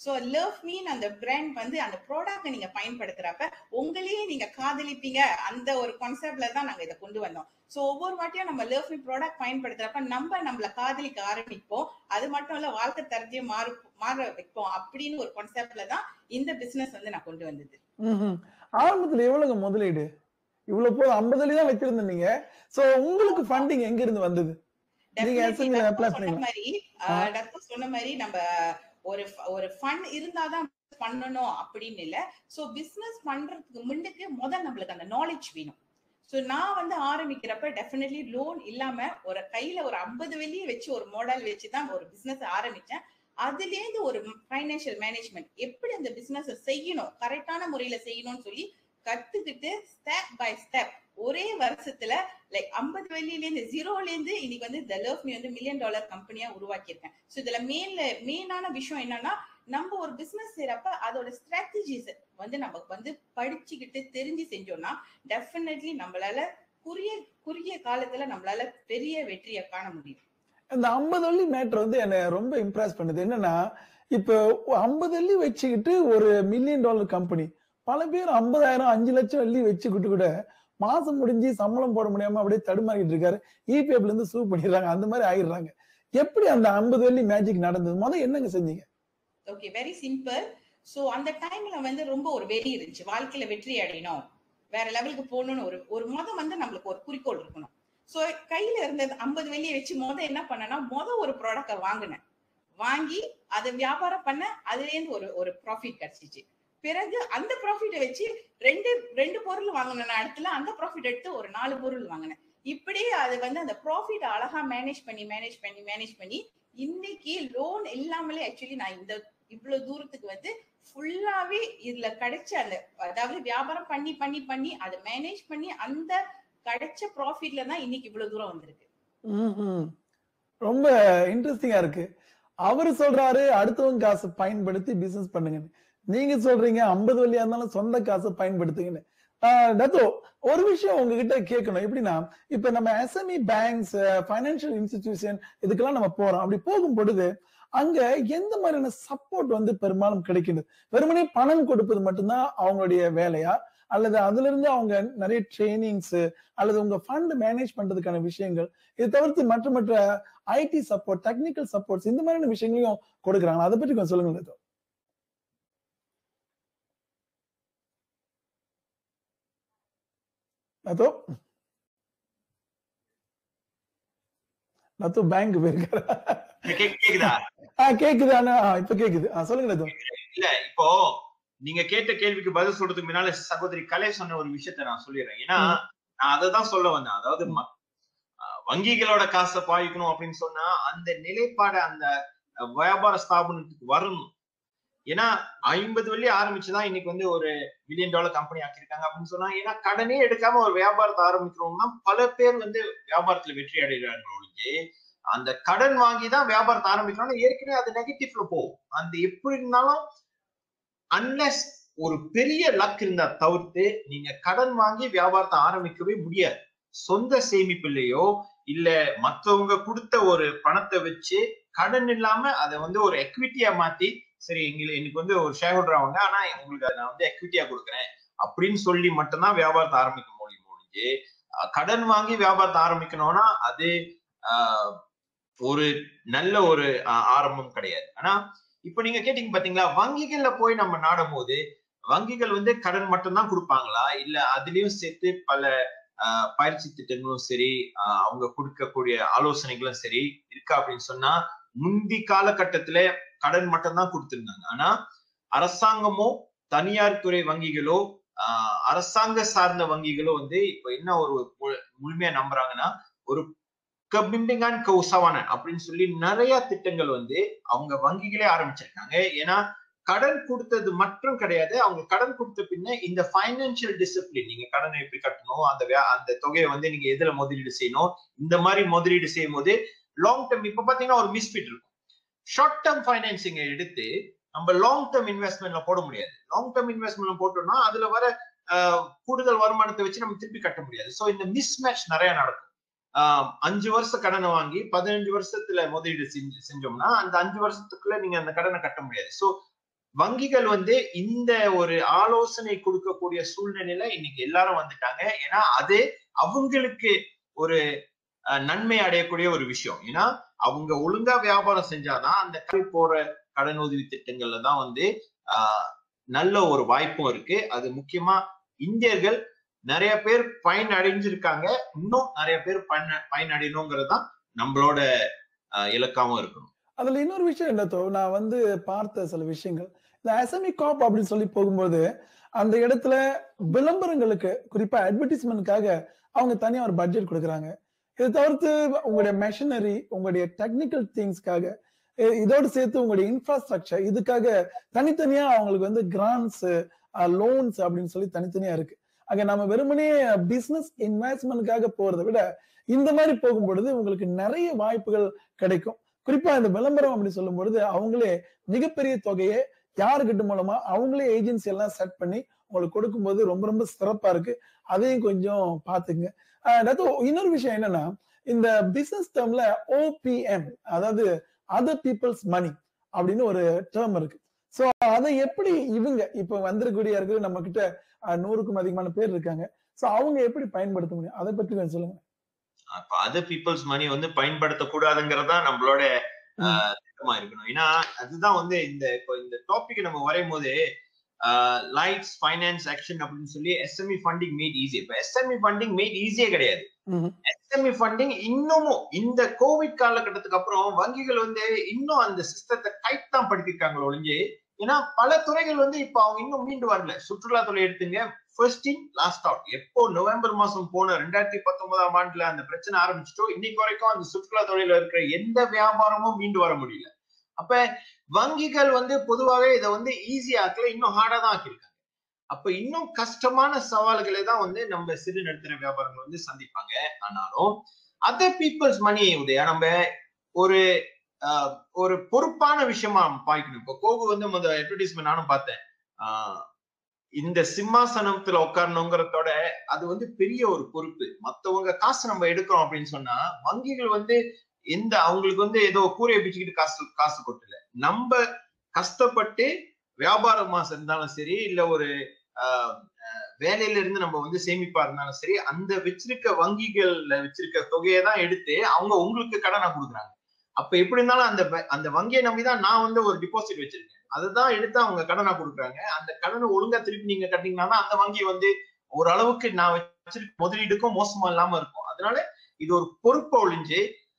Speaker 5: சோ லவ் மீன் அந்த பிராண்ட் வந்து அந்த ப்ராடக்ட் நீங்க பயன்படுத்துறப்ப உங்களையே நீங்க காதலிப்பீங்க அந்த ஒரு கான்செப்ட்ல தான் நாங்க இதை கொண்டு வந்தோம் சோ ஒவ்வொரு வாட்டியும் நம்ம லவ் மீ ப்ராடக்ட் பயன்படுத்துறப்ப நம்ம நம்மள காதலிக்க ஆரம்பிப்போம் அது மட்டும் இல்ல வாழ்க்கை தரத்தையும் மாறு மாற வைப்போம் அப்படின்னு ஒரு கான்செப்ட்ல தான் இந்த பிசினஸ் வந்து நான் கொண்டு வந்தது
Speaker 2: ம்ஹும். ஆரம்பத்துல எவ்வளவுங்க முதலீடு இவ்வளவு போதும் ஐம்பதுல தான் வச்சிருந்தீங்க சோ உங்களுக்கு ஃபண்டிங் எங்க இருந்து வந்தது நீங்க
Speaker 5: Definitely
Speaker 2: SME ல
Speaker 5: டக்கு
Speaker 2: apply
Speaker 5: சொன்ன
Speaker 2: பண்ணீங்களா?
Speaker 5: மாதிரி
Speaker 2: ஆ.
Speaker 5: ஆஹ், டக்கு சொன்ன மாதிரி நம்ம ஒரு ஃப- ஒரு ஃபண்ட் இருந்தாதான் பண்ணணும் அப்படின்னு இல்ல சோ பிசினஸ் பண்றதுக்கு முன்னுக்கு முதல் நம்மளுக்கு அந்த நாலேஜ் வேணும் சோ நான் வந்து ஆரம்பிக்கிறப்ப டெஃபினெட்லி லோன் இல்லாம ஒரு கையில ஒரு ஐம்பது வெள்ளியை வச்சு ஒரு மாடல் வச்சு தான் ஒரு பிசினஸ் ஆரம்பிச்சேன் அதுல இருந்து ஒரு ஃபைனான்சியல் மேனேஜ்மெண்ட் எப்படி அந்த பிசினஸ் செய்யணும் கரெக்டான முறையில செய்யணும்னு சொல்லி கத்துக்கிட்டு ஸ்டெப் பை ஸ்டெப் ஒரே வருஷத்துல லைக் ஐம்பது வெள்ளியில இருந்து ஜீரோல இருந்து இன்னைக்கு வந்து த லவ் மீ வந்து மில்லியன் டாலர் கம்பெனியா உருவாக்கியிருக்கேன் சோ இதுல மெயின்ல மெயினான விஷயம் என்னன்னா நம்ம ஒரு பிசினஸ் செய்யறப்ப அதோட ஸ்ட்ராட்டஜிஸ் வந்து நமக்கு வந்து படிச்சுக்கிட்டு தெரிஞ்சு செஞ்சோம்னா டெஃபினெட்லி நம்மளால குறுகிய குறுகிய காலத்துல நம்மளால பெரிய வெற்றியை காண முடியும்
Speaker 2: அந்த ஐம்பது வள்ளி மேட்ரு வந்து என்ன ரொம்ப இம்ப்ரெஸ் பண்ணுது என்னன்னா இப்போ ஐம்பது வள்ளி வச்சுக்கிட்டு ஒரு மில்லியன் டாலர் கம்பெனி பல பேர் ஐம்பதாயிரம் அஞ்சு லட்சம் வள்ளி வச்சுக்கிட்டு கூட மாசம் முடிஞ்சு சம்பளம் போட முடியாம அப்படியே தடுமாறிட்டு இருக்காரு இபிஎஃப்ல இருந்து சூ பண்ணிடுறாங்க அந்த மாதிரி ஆயிடுறாங்க எப்படி அந்த ஐம்பது வள்ளி மேஜிக் நடந்தது முதல்ல என்னங்க செஞ்சீங்க
Speaker 5: ஓகே வெரி சிம்பிள் சோ அந்த டைம்ல வந்து ரொம்ப ஒரு வெறி இருந்துச்சு வாழ்க்கையில வெற்றி அடையணும் வேற லெவலுக்கு போகணும்னு ஒரு ஒரு மொதல் வந்து நம்மளுக்கு ஒரு குறிக்கோள் இருக்கணும் சோ கையில இருந்தது ஐம்பது வெள்ளியை வச்சு மொத என்ன பண்ணனா மொத ஒரு ப்ராடக்ட வாங்கினேன் வாங்கி அதை வியாபாரம் பண்ண அதுல இருந்து ஒரு ஒரு ப்ராஃபிட் கிடைச்சிச்சு பிறகு அந்த ப்ராஃபிட்டை வச்சு ரெண்டு ரெண்டு பொருள் வாங்கின இடத்துல அந்த ப்ராஃபிட் எடுத்து ஒரு நாலு பொருள் வாங்கினேன் இப்படியே அது வந்து அந்த ப்ராஃபிட் அழகா மேனேஜ் பண்ணி மேனேஜ் பண்ணி மேனேஜ் பண்ணி இன்னைக்கு லோன் இல்லாமலே ஆக்சுவலி நான் இந்த இவ்வளவு தூரத்துக்கு வந்து ஃபுல்லாவே இதுல கிடைச்ச அந்த அதாவது வியாபாரம் பண்ணி பண்ணி பண்ணி அதை மேனேஜ் பண்ணி அந்த கிடைச்ச ப்ராஃபிட்ல தான் இன்னைக்கு இவ்வளவு தூரம் வந்திருக்கு
Speaker 2: ம்ஹும். ரொம்ப இன்ட்ரெஸ்டிங்கா இருக்கு அவரு சொல்றாரு அடுத்தவங்க காசை பயன்படுத்தி பிசினஸ் பண்ணுங்கன்னு நீங்க சொல்றீங்க ஐம்பது வழியா இருந்தாலும் சொந்த காசை பயன்படுத்துங்கன்னு ஆஹ் டத்தோ ஒரு விஷயம் உங்ககிட்ட கேட்கணும் எப்படின்னா இப்ப நம்ம எஸ்எம்இ பேங்க்ஸ் ஃபைனான்சியல் இன்ஸ்டிடியூஷன் இதுக்கெல்லாம் நம்ம போறோம் அப்படி போகும் பொழுது அங்க எந்த மாதிரியான சப்போர்ட் வந்து பெரும்பாலும் கிடைக்குது வெறுமனே பணம் கொடுப்பது மட்டும்தான் அவங்களுடைய வேலையா அல்லது அதுல இருந்து அவங்க நிறைய ட்ரைனிங்ஸ் அல்லது உங்க ஃபண்ட் மேனேஜ் பண்றதுக்கான விஷயங்கள் இது தவிர்த்து மற்ற மற்ற ஐடி சப்போர்ட் டெக்னிக்கல் சப்போர்ட்ஸ் இந்த மாதிரியான விஷயங்களையும் கொடுக்குறாங்க அதை பற்றி கொஞ்சம் சொல்லுங்க லதோ லதோ லதோ பேங்க் போயிருக்காரு
Speaker 4: கே- கேக்குதா
Speaker 2: ஆ கேக்குது ஆனா ஆ, இப்ப கேக்குது ஆ, சொல்லுங்க லதோ
Speaker 4: இல்ல இப்போ நீங்க கேட்ட கேள்விக்கு பதில் சொல்றதுக்கு முன்னால சகோதரி கலை சொன்ன ஒரு விஷயத்த நான் சொல்லிடுறேன் ஏன்னா
Speaker 2: ம்.
Speaker 4: நான் அதை தான் சொல்ல வந்தேன் அதாவது மக்- அஹ் வங்கிகளோட காசை பாய்க்கணும் அப்படின்னு சொன்னா அந்த நிலைப்பாடு அந்த அஹ், வியாபார ஸ்தாபனத்துக்கு வரணும் ஏன்னா ஐம்பது வெள்ளி ஆரம்பிச்சுதான் இன்னைக்கு வந்து ஒரு மில்லியன் டாலர் கம்பெனி ஆக்கியிருக்காங்க அப்படின்னு சொன்னா ஏன்னா கடனே எடுக்காம ஒரு வியாபாரத்தை ஆரம்பிக்கிறோம்னா பல பேர் வந்து வியாபாரத்துல வெற்றி அடைகிறார்கள் ஒழிஞ்சு அந்த கடன் வாங்கி தான் வியாபாரத்தை ஆரம்பிக்கிறோம்னா ஏற்கனவே அது நெகட்டிவ்ல போகும் அந்த எப்படி இருந்தாலும் அன்லெஸ் ஒரு பெரிய லக் இருந்தா தவிர்த்து நீங்க கடன் வாங்கி வியாபாரத்தை ஆரம்பிக்கவே முடியாது சொந்த சேமிப்புலையோ இல்ல மத்தவங்க கொடுத்த ஒரு பணத்தை வச்சு கடன் இல்லாம அதை வந்து ஒரு எக்விட்டியா மாத்தி சரி எங்களுக்கு எனக்கு வந்து ஒரு ஷேர் ஹோல்டர் ஆகுங்க ஆனா உங்களுக்கு அதை நான் வந்து எக்விட்டியா கொடுக்குறேன் அப்படின்னு சொல்லி மட்டும்தான் வியாபாரத்தை ஆரம்பிக்க முடியும் முடிஞ்சு அஹ் கடன் வாங்கி வியாபாரத்தை ஆரம்பிக்கணும்னா அது ஆஹ், ஒரு நல்ல ஒரு ஆஹ், ஆரம்பம் கிடையாது ஆனா இப்ப நீங்க கேட்டீங்க பாத்தீங்களா வங்கிகள்ல போய் நம்ம நாடும் போது வங்கிகள் வந்து கடன் மட்டும்தான் கொடுப்பாங்களா இல்ல அதுலயும் சேர்த்து பல ஆஹ், பயிற்சி திட்டங்களும் சரி ஆஹ், அவங்க கொடுக்கக்கூடிய ஆலோசனைகளும் சரி இருக்கா அப்படின்னு சொன்னா முந்தி காலகட்டத்துல கடன் மட்டும்தான் கொடுத்திருந்தாங்க ஆனா அரசாங்கமோ தனியார் துறை வங்கிகளோ ஆஹ், அரசாங்க சார்ந்த வங்கிகளோ வந்து இப்ப என்ன ஒரு மு- முழுமையா நம்புறாங்கன்னா ஒரு கபிண்டிங்கான் கௌசவான அப்படின்னு சொல்லி நிறைய திட்டங்கள் வந்து அவங்க வங்கிகளே ஆரம்பிச்சிருக்காங்க ஏன்னா கடன் கொடுத்தது மட்டும் கிடையாது அவங்க கடன் கொடுத்த பின்ன இந்த ஃபைனான்சியல் டிசிப்ளின் நீங்க கடனை எப்படி கட்டணும் அந்த வே- அந்த தொகையை வந்து நீங்க எதுல முதலீடு செய்யணும் இந்த மாதிரி முதலீடு செய்யும் போது லாங் டேர்ம் இப்ப பாத்தீங்கன்னா ஒரு மிஸ்பிட் இருக்கும் ஷார்ட் டேர்ம் ஃபைனான்சிங் எடுத்து நம்ம லாங் டேர்ம் இன்வெஸ்ட்மெண்ட்ல போட முடியாது லாங் டேர்ம் இன்வெஸ்ட்மெண்ட்ல போட்டோம்னா அதுல வர ஆஹ், கூடுதல் வருமானத்தை வச்சு நம்ம திருப்பி கட்ட முடியாது சோ இந்த மிஸ் மேட்ச் நிறைய நடக்கும் ஆஹ், அஞ்சு வருஷ கடனை வாங்கி பதினஞ்சு வருஷத்துல முதலீடு செஞ்சு செஞ்சோம்னா அந்த அஞ்சு வருஷத்துக்குள்ள நீங்க அந்த கடனை கட்ட முடியாது சோ வங்கிகள் வந்து இந்த ஒரு ஆலோசனை கொடுக்கக்கூடிய சூழ்நிலையில இன்னைக்கு எல்லாரும் வந்துட்டாங்க ஏன்னா அது அவங்களுக்கு ஒரு அஹ், நன்மை அடையக்கூடிய ஒரு விஷயம் ஏன்னா அவங்க ஒழுங்கா வியாபாரம் செஞ்சாதான் அந்த கல்வி போற கடன் உதவி திட்டங்கள்ல தான் வந்து ஆஹ், நல்ல ஒரு வாய்ப்பும் இருக்கு அது முக்கியமா இந்தியர்கள் நிறைய பேர் பயன் அடைஞ்சிருக்காங்க இன்னும் நிறைய பேர் பயன் பயனடையணுங்கிறது தான் நம்மளோட ஆஹ், இலக்காவும் இருக்கணும்
Speaker 2: அதுல இன்னொரு விஷயம் என்ன தோ நான் வந்து பார்த்த சில விஷயங்கள் இந்த அசமி காப் அப்படின்னு சொல்லி போகும்போது அந்த இடத்துல விளம்பரங்களுக்கு குறிப்பா அட்வர்டைஸ்மெண்ட்காக அவங்க தனியா ஒரு பட்ஜெட் கொடுக்குறாங்க இதை தவிர்த்து உங்களுடைய மெஷினரி உங்களுடைய டெக்னிக்கல் திங்ஸ்க்காக இதோடு சேர்த்து உங்களுடைய இன்ஃப்ராஸ்ட்ரக்சர் இதுக்காக தனித்தனியா அவங்களுக்கு வந்து கிராண்ட்ஸ் லோன்ஸ் அப்படின்னு சொல்லி தனித்தனியா இருக்கு அங்க நம்ம வெறுமனே பிசினஸ் இன்வெஸ்ட்மெண்ட்காக போறதை விட இந்த மாதிரி போகும் பொழுது உங்களுக்கு நிறைய வாய்ப்புகள் கிடைக்கும் குறிப்பா இந்த விளம்பரம் அப்படி சொல்லும் பொழுது அவங்களே மிகப்பெரிய தொகையை யாருக்கிட்ட மூலமா அவங்களே ஏஜென்சி எல்லாம் செட் பண்ணி உங்களுக்கு கொடுக்கும்போது ரொம்ப ரொம்ப சிறப்பா இருக்கு அதையும் கொஞ்சம் பாத்துங்க அதாவது இன்னொரு விஷயம் என்னன்னா இந்த பிசினஸ் டேர்ம்ல ஓபிஎம் அதாவது அதர் பீப்புள்ஸ் மணி அப்படின்னு ஒரு டேர்ம் இருக்கு சோ அதை எப்படி இவங்க இப்ப வந்திருக்கக்கூடிய இருக்கிற நம்ம கிட்ட அஹ், நூறுக்கும் அதிகமான பேர் இருக்காங்க சோ அவங்க எப்படி பயன்படுத்த முடியும் அதை பற்றி கொஞ்சம் சொல்லுங்க
Speaker 4: அப்ப அதர் பீப்புள்ஸ் மணி வந்து பயன்படுத்தக்கூடாதுங்கிறதா நம்மளோட ஆஹ், திட்டமா இருக்கணும் ஏன்னா அதுதான் வந்து இந்த இப்போ இந்த டாபிக் நம்ம வரையும் போது லைட்ஸ் ஃபைனான்ஸ் ஆக்ஷன் அப்படின்னு சொல்லி எஸ்எம்இ ஃபண்டிங் மேட் ஈஸி இப்போ எஸ்எம்இ ஃபண்டிங் மேட் ஈஸியே கிடையாது
Speaker 2: ம்ஹும்.
Speaker 4: எஸ்எம்இ ஃபண்டிங் இன்னமும் இந்த கோவிட் காலகட்டத்துக்கு அப்புறம் வங்கிகள் வந்து இன்னும் அந்த சிஸ்டத்தை டைட் தான் படுத்திருக்காங்களோ ஒழிஞ்சு ஏன்னா பல துறைகள் வந்து இப்ப அவங்க இன்னும் மீண்டு வரல சுற்றுலாத்துறை எடுத்துங்க ஃபர்ஸ்ட் இன் லாஸ்ட் அவுட் எப்போ நவம்பர் மாசம் போன ரெண்டாயிரத்தி பத்தொன்பதாம் ஆண்டுல அந்த பிரச்சனை ஆரம்பிச்சிட்டோ இன்னைக்கு வரைக்கும் அந்த சுற்றுலா துறையில இருக்கிற எந்த வியாபாரமும் மீண்டு வர முடியல அப்ப வங்கிகள் வந்து பொதுவாகவே இதை வந்து ஈஸி ஆக்கல இன்னும் ஹார்டா தான் ஆக்கியிருக்காங்க அப்ப இன்னும் கஷ்டமான சவால்களை தான் வந்து நம்ம சிறு நடுத்தர வியாபாரங்கள் வந்து சந்திப்பாங்க ஆனாலும் அதர் பீப்புள்ஸ் மணி உதயா நம்ம ஒரு ஆஹ், ஒரு பொறுப்பான விஷயமா பாய்க்கணும் இப்போ கோகு வந்து முத அட்வர்டைஸ்மெண்ட் நானும் பார்த்தேன் ஆஹ், இந்த சிம்மாசனத்துல உட்காரணுங்கிறதோட அது வந்து பெரிய ஒரு பொறுப்பு மத்தவங்க காசு நம்ம எடுக்கிறோம் அப்படின்னு சொன்னா வங்கிகள் வந்து எந்த அவங்களுக்கு வந்து ஏதோ கூரையை பிச்சுக்கிட்டு காசு காசு கொட்டல நம்ம கஷ்டப்பட்டு வியாபாரமா இருந்தாலும் சரி இல்ல ஒரு ஆஹ், ஆஹ், வேலையில இருந்து நம்ம வந்து சேமிப்பா இருந்தாலும் சரி அந்த வச்சிருக்க வங்கிகள்ல வச்சிருக்க தொகையை தான் எடுத்து அவங்க உங்களுக்கு கடனை கொடுக்குறாங்க அப்ப எப்படி இருந்தாலும் அந்த வ- அந்த வங்கியை நம்பிதான் நான் வந்து ஒரு டிபாசிட் வச்சிருக்கேன் அதுதான் எடுத்து அவங்க கடனா கொடுக்குறாங்க அந்த கடனை ஒழுங்கா திருப்பி நீங்க கட்டிங்கன்னா தான் அந்த வங்கி வந்து ஓரளவுக்கு நான் வச்சிருக்க முதலீடுக்கும் மோசமா இல்லாம இருக்கும் அதனால இது ஒரு பொறுப்பை ஒழிஞ்சு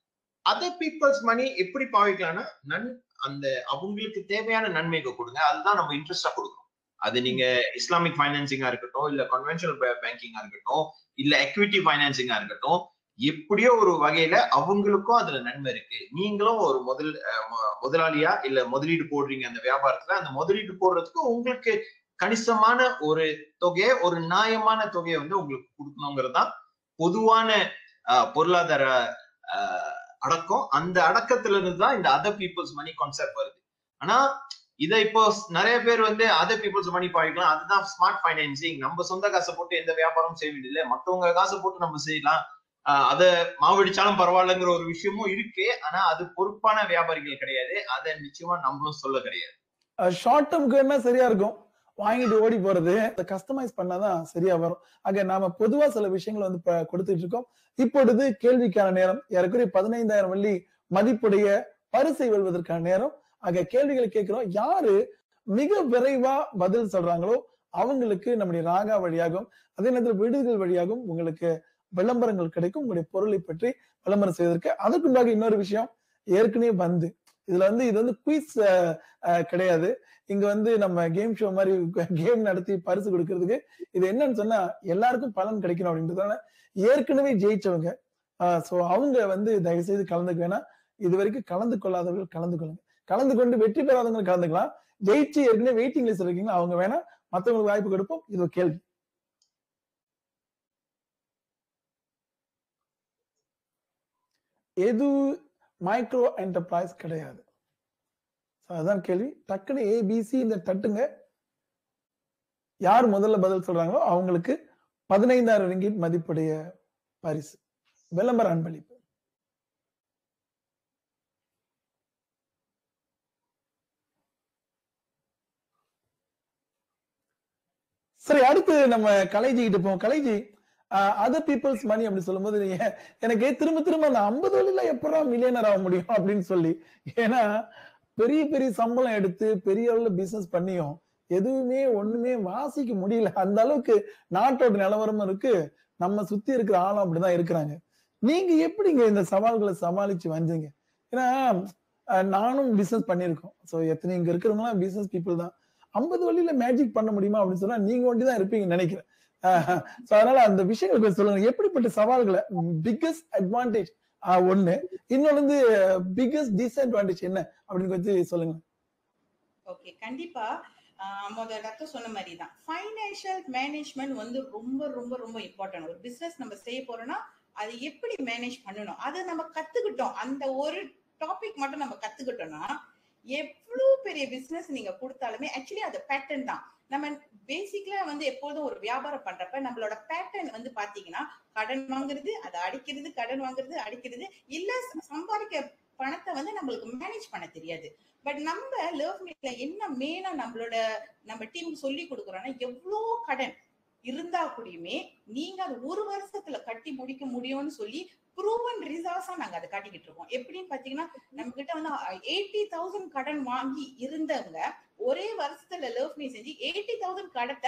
Speaker 4: அதர் பீப்புள்ஸ் மணி எப்படி பாவிக்கலாம்னா நன் அந்த அவங்களுக்கு தேவையான நன்மைக்கு கொடுங்க அதுதான் நம்ம இன்ட்ரெஸ்டா கொடுக்கணும் அது நீங்க இஸ்லாமிக் ஃபைனான்சிங்கா இருக்கட்டும் இல்ல கன்வென்ஷனல் பேங்கிங்கா இருக்கட்டும் இல்ல எக்விட்டி ஃபைனான்சிங்கா இருக்கட்டும் எப்படியோ ஒரு வகையில அவங்களுக்கும் அதுல நன்மை இருக்கு நீங்களும் ஒரு முதல் அஹ், மு- முதலாளியா இல்ல முதலீடு போடுறீங்க அந்த வியாபாரத்துல அந்த முதலீடு போடுறதுக்கு உங்களுக்கு கணிசமான ஒரு தொகையை ஒரு நியாயமான தொகையை வந்து உங்களுக்கு கொடுக்கணுங்கிறது தான் பொதுவான அஹ், பொருளாதார அஹ், அடக்கம் அந்த அடக்கத்துல இருந்து தான் இந்த அதர் பீப்புள்ஸ் மணி கான்செப்ட் வருது ஆனா இதை இப்போ ஸ்- நிறைய பேர் வந்து அதர் பீப்புள்ஸ் மணி பாவிக்கலாம் அதுதான் ஸ்மார்ட் ஃபைனான்சிங் நம்ம சொந்த காசை போட்டு எந்த வியாபாரமும் செய்ய வேண்டியதில்லை மத்தவங்க காசை போட்டு நம்ம செய்யலாம் ஆஹ் அத மாவடிச்சாலும் பரவாயில்லைங்கிற ஒரு விஷயமும் இருக்கு ஆனா அது பொறுப்பான வியாபாரிகள் கிடையாது அதை நிச்சயமா நம்மளும் சொல்ல கிடையாது
Speaker 2: ஷார்ட் டேர்ம்க்கு என்ன சரியா இருக்கும் வாங்கிட்டு ஓடி போறது அதை கஸ்டமைஸ் பண்ணாதான் சரியா வரும் ஆக நாம பொதுவா சில விஷயங்களை வந்து இப்ப கொடுத்துட்டு இருக்கோம் இப்பொழுது கேள்விக்கான நேரம் ஏறக்குறைய பதினைந்தாயிரம் வெள்ளி மதிப்புடைய பரிசை வெல்வதற்கான நேரம் ஆக கேள்விகளை கேட்கிறோம் யாரு மிக விரைவா பதில் சொல்றாங்களோ அவங்களுக்கு நம்முடைய ராகா வழியாகவும் அதே நேரத்தில் விடுதிகள் வழியாகவும் உங்களுக்கு விளம்பரங்கள் கிடைக்கும் உங்களுடைய பொருளை பற்றி விளம்பரம் செய்வதற்கு அதுக்கு முன்னாடி இன்னொரு விஷயம் ஏற்கனவே வந்து இதுல வந்து இது வந்து குயிஸ் கிடையாது இங்க வந்து நம்ம கேம் ஷோ மாதிரி கேம் நடத்தி பரிசு கொடுக்கறதுக்கு இது என்னன்னு சொன்னா எல்லாருக்கும் பலன் கிடைக்கணும் அப்படின்றதால ஏற்கனவே ஜெயிச்சவங்க சோ அவங்க வந்து தயவு செய்து கலந்துக்க வேணாம் இது வரைக்கும் கலந்து கொள்ளாதவர்கள் கலந்து கொள்ளுங்க கலந்து கொண்டு வெற்றி பெறாதவங்க கலந்துக்கலாம் ஜெயிச்சு ஏற்கனவே வெயிட்டிங் லிஸ்ட் இருக்கீங்களா அவங்க வேணா மத்தவங்களுக்கு வாய்ப்பு கொடுப்போம் இது ஒரு கேள்வி எது மைக்ரோ என்டர்பிரைஸ் கிடையாது So, அதுதான் கேள்வி டக்குன்னு ஏபிசி இந்த தட்டுங்க யார் முதல்ல பதில் சொல்றாங்களோ அவங்களுக்கு பதினைந்தாயிரம் ரிங்கிட் மதிப்புடைய பரிசு விளம்பர அன்பளிப்பு சரி அடுத்து நம்ம கலைஜி கிட்ட போவோம் கலைஜி அதர் பீப்புள்ஸ் மணி அப்படி சொல்லும்போது நீங்க எனக்கு திரும்ப திரும்ப அந்த ஐம்பது வழியில எப்படா மில்லியனர் ஆக முடியும் அப்படின்னு சொல்லி ஏன்னா பெரிய பெரிய சம்பளம் எடுத்து பெரிய அளவுல பிசினஸ் பண்ணியும் எதுவுமே ஒண்ணுமே வாசிக்க முடியல அந்த அளவுக்கு நாட்டோட நிலவரமும் இருக்கு நம்ம சுத்தி இருக்கிற ஆளும் அப்படிதான் இருக்கிறாங்க நீங்க எப்படிங்க இந்த சவால்களை சமாளிச்சு வந்தீங்க ஏன்னா அஹ், நானும் பிசினஸ் பண்ணியிருக்கோம் ஸோ எத்தனை இங்க இருக்கிறவங்களாம் பிசினஸ் பீப்புள் தான் ஐம்பது வழியில மேஜிக் பண்ண முடியுமா அப்படின்னு சொன்னா நீங்க ஒண்டி தான் இருப்பீங்கன்னு நினைக்கிறேன் ஸோ அதனால அந்த விஷயங்கள் கொஞ்சம் சொல்லுங்க எப்படிப்பட்ட சவால்களை பிக்கஸ்ட் அட்வான்டேஜ் ஒண்ணு இன்னொன்னு வந்து பிக்கஸ்ட் டிஸ்அட்வான்டேஜ் என்ன அப்படின்னு கொஞ்சம் சொல்லுங்க
Speaker 5: ஓகே கண்டிப்பா ஆஹ் முதல்ல டாக்டர் சொன்ன மாதிரி தான் ஃபைனான்சியல் மேனேஜ்மெண்ட் வந்து ரொம்ப ரொம்ப ரொம்ப இம்பார்ட்டன்ட் ஒரு பிசினஸ் நம்ம செய்ய போறோம்னா அது எப்படி மேனேஜ் பண்ணணும் அதை நம்ம கத்துக்கிட்டோம் அந்த ஒரு டாபிக் மட்டும் நம்ம கத்துக்கிட்டோம்னா எவ்வளவு பெரிய பிசினஸ் நீங்க கொடுத்தாலுமே ஆக்சுவலி அது பேட்டர்ன் தான் நம்ம பேசிக்கலா வந்து எப்போதும் ஒரு வியாபாரம் பண்றப்ப நம்மளோட பேட்டர்ன் வந்து பாத்தீங்கன்னா கடன் வாங்குறது அதை அடிக்கிறது கடன் வாங்குறது அடிக்கிறது இல்ல சம்பாதிக்க பணத்தை வந்து நம்மளுக்கு மேனேஜ் பண்ண தெரியாது பட் நம்ம லவ் மீட்ல என்ன மெயினா நம்மளோட நம்ம டீம் சொல்லி கொடுக்குறோம்னா எவ்வளோ கடன் இருந்தா கூடயுமே நீங்க அது ஒரு வருஷத்துல கட்டி முடிக்க முடியும்னு சொல்லி ப்ரூவன் ரிசார்ஸா நாங்க அதை காட்டிக்கிட்டு இருக்கோம் எப்படின்னு பாத்தீங்கன்னா நம்ம கிட்ட வந்து எயிட்டி தௌசண்ட் கடன் வாங்கி இருந்தவங்க ஒரே வருஷத்துல லவ் மீ செஞ்சு எயிட்டி தௌசண்ட் கடத்தை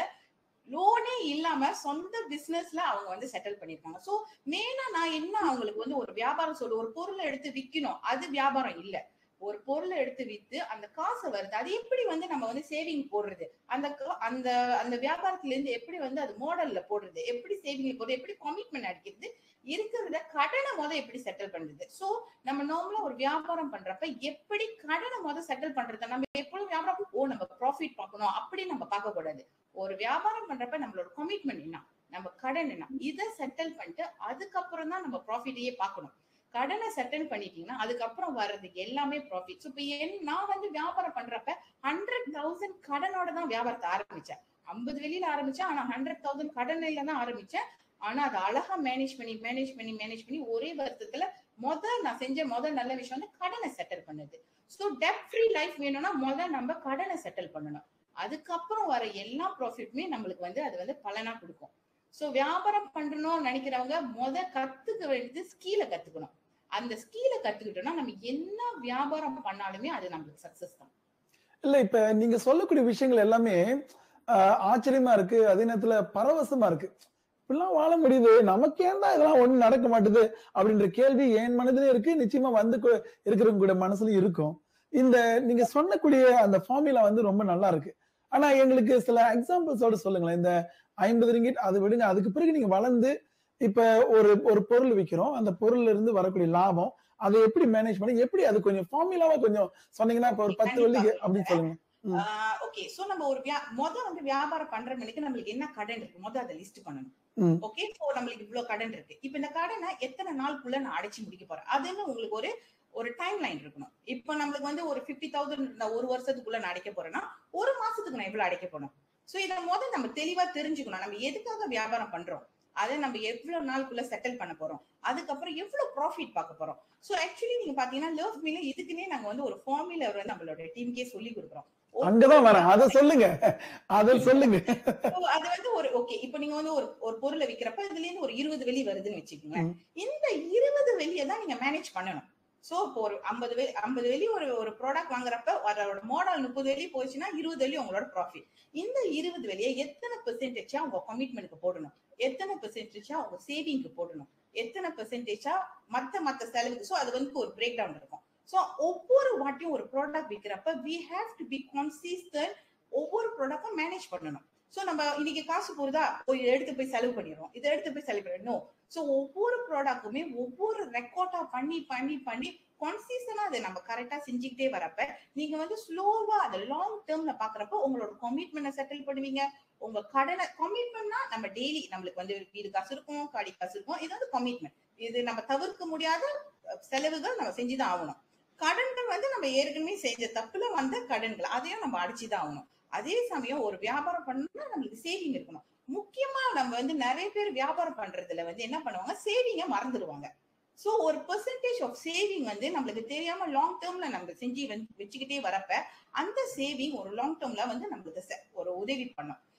Speaker 5: லோனே இல்லாம சொந்த பிசினஸ்ல அவங்க வந்து செட்டில் பண்ணிருக்காங்க சோ மெயினா நான் என்ன அவங்களுக்கு வந்து ஒரு வியாபாரம் சொல்லு ஒரு பொருளை எடுத்து விக்கணும் அது வியாபாரம் இல்ல ஒரு பொருளை எடுத்து வித்து அந்த காசு வருது அது எப்படி வந்து நம்ம வந்து சேவிங் போடுறது அந்த கா- அந்த அந்த வியாபாரத்துல இருந்து எப்படி வந்து அது மாடல்ல போடுறது எப்படி சேவிங் போடுறது எப்படி கமிட்மெண்ட் அடிக்கிறது இருக்கிறத கடனை முத எப்படி செட்டில் பண்றது சோ நம்ம நார்மலா ஒரு வியாபாரம் பண்றப்ப எப்படி கடனை முத செட்டில் பண்றது நம்ம எப்பொழுதும் வியாபாரம் ஓ நம்ம ப்ராஃபிட் பார்க்கணும் அப்படி நம்ம பார்க்க கூடாது ஒரு வியாபாரம் பண்றப்ப நம்மளோட கமிட்மெண்ட் என்ன நம்ம கடன் என்ன இதை செட்டில் பண்ணிட்டு அதுக்கப்புறம் தான் நம்ம ப்ராஃபிட்டையே பார்க்கணும் கடனை செட்டில் பண்ணிட்டீங்கன்னா அதுக்கப்புறம் வர்றது எல்லாமே ப்ராஃபிட் ஸோ இப்போ என் நான் வந்து வியாபாரம் பண்றப்ப ஹண்ட்ரட் தௌசண்ட் கடனோட தான் வியாபாரத்தை ஆரம்பிச்சேன் ஐம்பது வெளியில ஆரம்பிச்சேன் ஆனா ஹண்ட்ரட் தௌசண்ட் கடனில தான் ஆரம்பிச்சேன் ஆனா அதை அழகா மேனேஜ் பண்ணி மேனேஜ் பண்ணி மேனேஜ் பண்ணி ஒரே வருஷத்துல முதல் நான் செஞ்ச முதல் நல்ல விஷயம் வந்து கடனை செட்டில் பண்ணுது ஸோ டெப் ஃப்ரீ லைஃப் வேணும்னா முதல் நம்ம கடனை செட்டில் பண்ணணும் அதுக்கப்புறம் வர எல்லா ப்ராஃபிட்டுமே நம்மளுக்கு வந்து அது வந்து பலனா கொடுக்கும் ஸோ வியாபாரம் பண்ணணும்னு நினைக்கிறவங்க முத கத்துக்க வேண்டியது ஸ்கீலை கத்துக்கணும் அந்த ஸ்கீலை கத்துக்கிட்டோம்னா நம்ம என்ன வியாபாரம் பண்ணாலுமே அது நம்மளுக்கு சக்சஸ் தான்
Speaker 2: இல்ல இப்ப நீங்க சொல்லக்கூடிய விஷயங்கள் எல்லாமே ஆஹ், ஆச்சரியமா இருக்கு அதே நேரத்துல பரவசமா இருக்கு இப்படிலாம் வாழ முடியுது நமக்கு ஏன் தான் இதெல்லாம் ஒண்ணு நடக்க மாட்டுது அப்படின்ற கேள்வி என் மனதிலே இருக்கு நிச்சயமா வந்து கு- இருக்கிறவங்க கூட மனசுலயும் இருக்கும் இந்த நீங்க சொன்னக்கூடிய அந்த ஃபார்முலா வந்து ரொம்ப நல்லா இருக்கு ஆனா எங்களுக்கு சில எக்ஸாம்பிள்ஸோட சொல்லுங்களேன் இந்த ஐம்பது ரிங்கிட் அது விடுங்க அதுக்கு பிறகு நீங்க வளர்ந்து இப்ப ஒரு ஒரு பொருள் விக்கிறோம் அந்த பொருள்ல இருந்து வரக்கூடிய லாபம் அதை எப்படி மேனேஜ் பண்ணி எப்படி அது கொஞ்சம் ஃபார்முலாவா கொஞ்சம் சொன்னீங்கன்னா இப்ப ஒரு பத்து வள்ளிக்கு அப்படின்னு சொல்லுங்க ம்.
Speaker 5: ஓகே சோ நம்ம ஒரு வியா முத வந்து வியாபாரம் பண்ற மணிக்கு நம்மளுக்கு என்ன கடன் இருக்கு முத அதை லிஸ்ட்
Speaker 2: ம்.
Speaker 5: பண்ணணும் ஓகே சோ நம்மளுக்கு இவ்வளவு கடன் இருக்கு இப்ப இந்த கடனை எத்தனை நாளுக்குள்ள நான் அடைச்சு முடிக்க போறேன் அதுன்னு உங்களுக்கு ஒரு ஒரு டைம் லைன் இருக்கணும் இப்ப நம்மளுக்கு வந்து ஒரு பிப்டி தௌசண்ட் நான் ஒரு வருஷத்துக்குள்ள நான் அடைக்க போறேன்னா ஒரு மாசத்துக்கு நான் எவ்வளவு அடைக்க போறேன் சோ இதை முத நம்ம தெளிவா தெரிஞ்சுக்கணும் நம்ம எதுக்காக வியாபாரம் பண்றோம் அதை நம்ம எவ்வளவு நாளுக்குள்ள செட்டில் பண்ண போறோம் அதுக்கப்புறம் எவ்வளவு ப்ராஃபிட் பார்க்க போறோம் சோ ஆக்சுவலி நீங்க பாத்தீங்கன்னா லவ் மீல இதுக்குன்னே நாங்க வந்து ஒரு ஃபார்முலா வந்து நம்மளோட டீமுக்கே சொல்லி கொடுக்குறோம்
Speaker 2: அங்கதான் வரேன் அதை சொல்லுங்க அதை சொல்லுங்க
Speaker 5: So, அது வந்து ஒரு ஓகே இப்போ நீங்க வந்து ஒரு ஒரு பொருளை விக்கிறப்ப இதுல இருந்து ஒரு இருபது வெளி வருதுன்னு வச்சுக்கோங்களேன்
Speaker 2: ம்.
Speaker 5: இந்த இருபது வெளியை தான் நீங்க மேனேஜ் பண்ணணும் சோ இப்போ ஒரு ஐம்பது வெளி ஐம்பது வெளி ஒரு ஒரு ப்ராடக்ட் வாங்குறப்ப அதோட மாடல் முப்பது வெளி போச்சுன்னா இருபது வெளி உங்களோட ப்ராஃபிட் இந்த இருபது வெளியை எத்தனை பெர்சென்டேஜா உங்க கமிட்மெண்ட்க்கு போடணும் எத்தனை பெர்சென்டேஜா உங்க சேவிங்க்கு போடணும் எத்தனை பெர்சென்டேஜா மத்த மத்த செலவுக்கு சோ அது வந்து ஒரு பிரேக் டவுன் இருக்கும் சோ ஒவ்வொரு வாட்டியும் ஒரு ப்ராடக்ட் விக்கிறப்ப we have to be consistent ஒவ்வொரு ப்ராடக்டும் மேனேஜ் பண்ணணும் சோ நம்ம இன்னைக்கு காசு போகுதா போய் எடுத்து போய் செலவு பண்ணிடுறோம் இதை எடுத்து போய் செலவு பண்ணிடணும் சோ ஒவ்வொரு ப்ராடக்ட்டுமே ஒவ்வொரு ரெக்கார்டா பண்ணி பண்ணி பண்ணி கான்சிஸ்டனா அதை நம்ம கரெக்டா செஞ்சுக்கிட்டே வரப்ப நீங்க வந்து ஸ்லோவா அதை லாங் டேர்ம்ல பாக்குறப்ப உங்களோட கமிட்மெண்ட்டை செட்டில் பண்ணுவீங்க உங்க கடனை கமிட்மெண்ட்னா நம்ம டெய்லி நம்மளுக்கு வந்து வீடு காசு இருக்கும் காடி காசு இருக்கும் இது வந்து கமிட்மெண்ட் இது நம்ம தவிர்க்க முடியாத அஹ், செலவுகள் நம்ம செஞ்சுதான் ஆகணும் கடன்கள் வந்து நம்ம ஏற்கனவே செஞ்ச தப்புல வந்த கடன்கள் அதையும் நம்ம அடிச்சுதான் ஆகணும் அதே சமயம் ஒரு வியாபாரம் பண்ணணும்னா நம்மளுக்கு சேவிங் இருக்கணும் முக்கியமா நம்ம வந்து நிறைய பேர் வியாபாரம் பண்றதுல வந்து என்ன பண்ணுவாங்க சேவிங்க மறந்துடுவாங்க சோ ஒரு பெர்சன்டேஜ் ஆஃப் சேவிங் வந்து நம்மளுக்கு தெரியாம லாங் டேர்ம்ல நம்ம செஞ்சு வந்து வச்சுக்கிட்டே வரப்ப அந்த சேவிங் ஒரு லாங் டேர்ம்ல வந்து நம்மளுக்கு செ- ஒரு உதவி பண்ணும்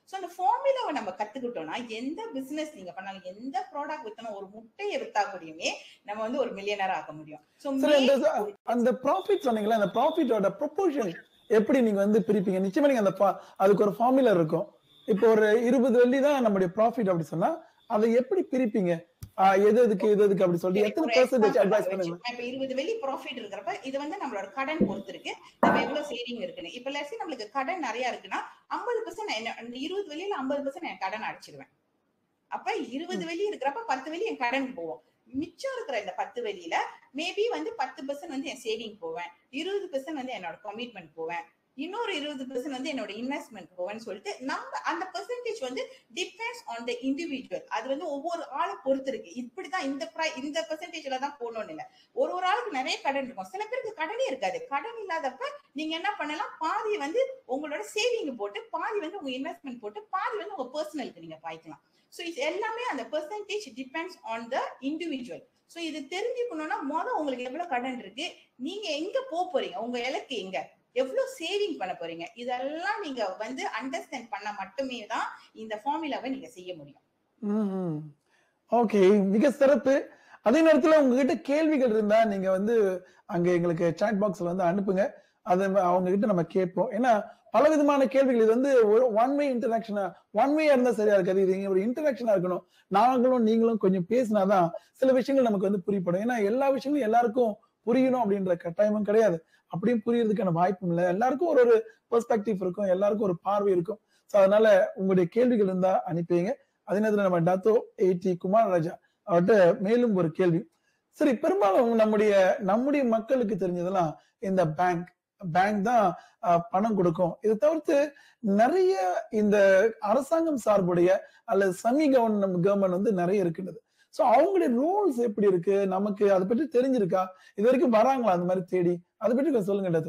Speaker 5: சோ அந்த ஃபார்முலாவை நம்ம கத்துக்கிட்டோம்னா எந்த பிசினஸ் நீங்க பண்ணாலும் எந்த ப்ராடக்ட் வித்தனும் ஒரு முட்டையை வித்தா கூடயுமே நம்ம வந்து ஒரு மில்லியனர் ஆக முடியும் சோ
Speaker 2: சரி அந்த அந்த ப்ராஃபிட் சொன்னீங்களா அந்த ப்ராஃபிட்டோட ப்ரொபோர்ஷன் எப்படி நீங்க வந்து பிரிப்பீங்க நிச்சயமா நீங்க அந்த fa- அதுக்கு ஒரு ஃபார்முலா இருக்கும் இப்போ ஒரு இருபது வெள்ளி தான் நம்முடைய ப்ராஃபிட் அப்படி சொன்னா அதை எப்படி பிரிப்பீங்க ஆஹ் எது எதுக்கு எது எதுக்கு அப்படி சொல்லி எத்தனை பெர்சன்டேஜ் அட்வைஸ் பண்ணுங்க
Speaker 5: இப்ப இருபது வெள்ளி ப்ராஃபிட் இருக்கிறப்ப இது வந்து நம்மளோட கடன் பொறுத்து இருக்கு நம்ம எவ்வளவு சேவிங் இருக்குன்னு இப்ப லட்சி நம்மளுக்கு கடன் நிறைய இருக்குன்னா ஐம்பது பர்சன்ட் என்ன அந்த இருபது வெளியில ஐம்பது பர்சன்ட் என் கடன் அடிச்சிருவேன் அப்ப இருபது வெளி இருக்கிறப்ப பத்து வெளி என் கடன் போவோம் மிச்சம் இருக்கிற இந்த பத்து வெளியில மேபி வந்து பத்து பர்சன்ட் வந்து என் சேவிங் போவேன் இருபது பர்சன்ட் வந்து என்னோட கமிட்மெண்ட் போவேன் இன்னொரு இருபது பர்சன்ட் வந்து என்னோட இன்வெஸ்ட்மெண்ட் போவேன்னு சொல்லிட்டு நம்ம அந்த பெர்சன்டேஜ் வந்து டிபெண்ட்ஸ் ஆன் த இண்டிவிஜுவல் அது வந்து ஒவ்வொரு ஆளை பொறுத்து இருக்கு இப்படிதான் இந்த ப்ரை இந்த பெர்சன்டேஜ்ல தான் போகணும்னு இல்ல ஒரு ஒரு ஆளுக்கு நிறைய கடன் இருக்கும் சில பேருக்கு கடனே இருக்காது கடன் இல்லாதப்ப நீங்க என்ன பண்ணலாம் பாதி வந்து உங்களோட சேவிங் போட்டு பாதி வந்து உங்க இன்வெஸ்ட்மெண்ட் போட்டு பாதி வந்து உங்க பர்சனலுக்கு நீங்க பாய்க்கலாம் ஸோ இது எல்லாமே அந்த percentage depends on the individual so இது தெரிஞ்சுக்கணும்னா மொதல் உங்களுக்கு எவ்வளவு கடன் இருக்கு நீங்க எங்க போக போறீங்க உங்க இலக்கு எங்க எவ்வளவு சேவிங் பண்ண போறீங்க இதெல்லாம் நீங்க வந்து அண்டர்ஸ்டாண்ட் பண்ண மட்டுமே தான் இந்த ஃபார்முலாவை நீங்க செய்ய முடியும்
Speaker 2: ஓகே மிக சிறப்பு அதே நேரத்துல உங்ககிட்ட கேள்விகள் இருந்தா நீங்க வந்து அங்க எங்களுக்கு சாட் பாக்ஸ்ல வந்து அனுப்புங்க அதை அவங்க கிட்ட நம்ம கேட்போம் ஏன்னா பல விதமான கேள்விகள் இது வந்து ஒரு ஒன் வே இன்டராக்ஷனா ஒன் வே இருந்தா சரியா இருக்காது இது இங்க ஒரு இன்டராக்ஷனா இருக்கணும் நாங்களும் நீங்களும் கொஞ்சம் பேசினாதான் சில விஷயங்கள் நமக்கு வந்து புரியப்படும் ஏன்னா எல்லா விஷயங்களும் எல்லாருக்கும் புரியணும் அப்படின்ற கட்டாயமும் கிடையாது அப்படியும் புரியறதுக்கான வாய்ப்பும் இல்லை எல்லாருக்கும் ஒரு ஒரு பெர்ஸ்பெக்டிவ் இருக்கும் எல்லாருக்கும் ஒரு பார்வை இருக்கும் ஸோ அதனால உங்களுடைய கேள்விகள் இருந்தா அனுப்பிங்க அதே நேரத்துல நம்ம டத்தோ ஏடி குமார் ராஜா அவர்கிட்ட மேலும் ஒரு கேள்வி சரி பெரும்பாலும் நம்முடைய நம்முடைய மக்களுக்கு தெரிஞ்சதெல்லாம் இந்த பேங்க் பேங்க் தான் அஹ், பணம் கொடுக்கும் இதை தவிர்த்து நிறைய இந்த அரசாங்கம் சார்புடைய அல்லது செமி கவர்மெண்ட் கவர்மெண்ட் வந்து நிறைய இருக்கின்றது சோ அவங்களுடைய ரூல்ஸ் எப்படி இருக்கு நமக்கு அதை பற்றி தெரிஞ்சிருக்கா இது வரைக்கும் வராங்களா அந்த மாதிரி தேடி அதை பற்றி கொஞ்சம் சொல்லுங்க டத்தோ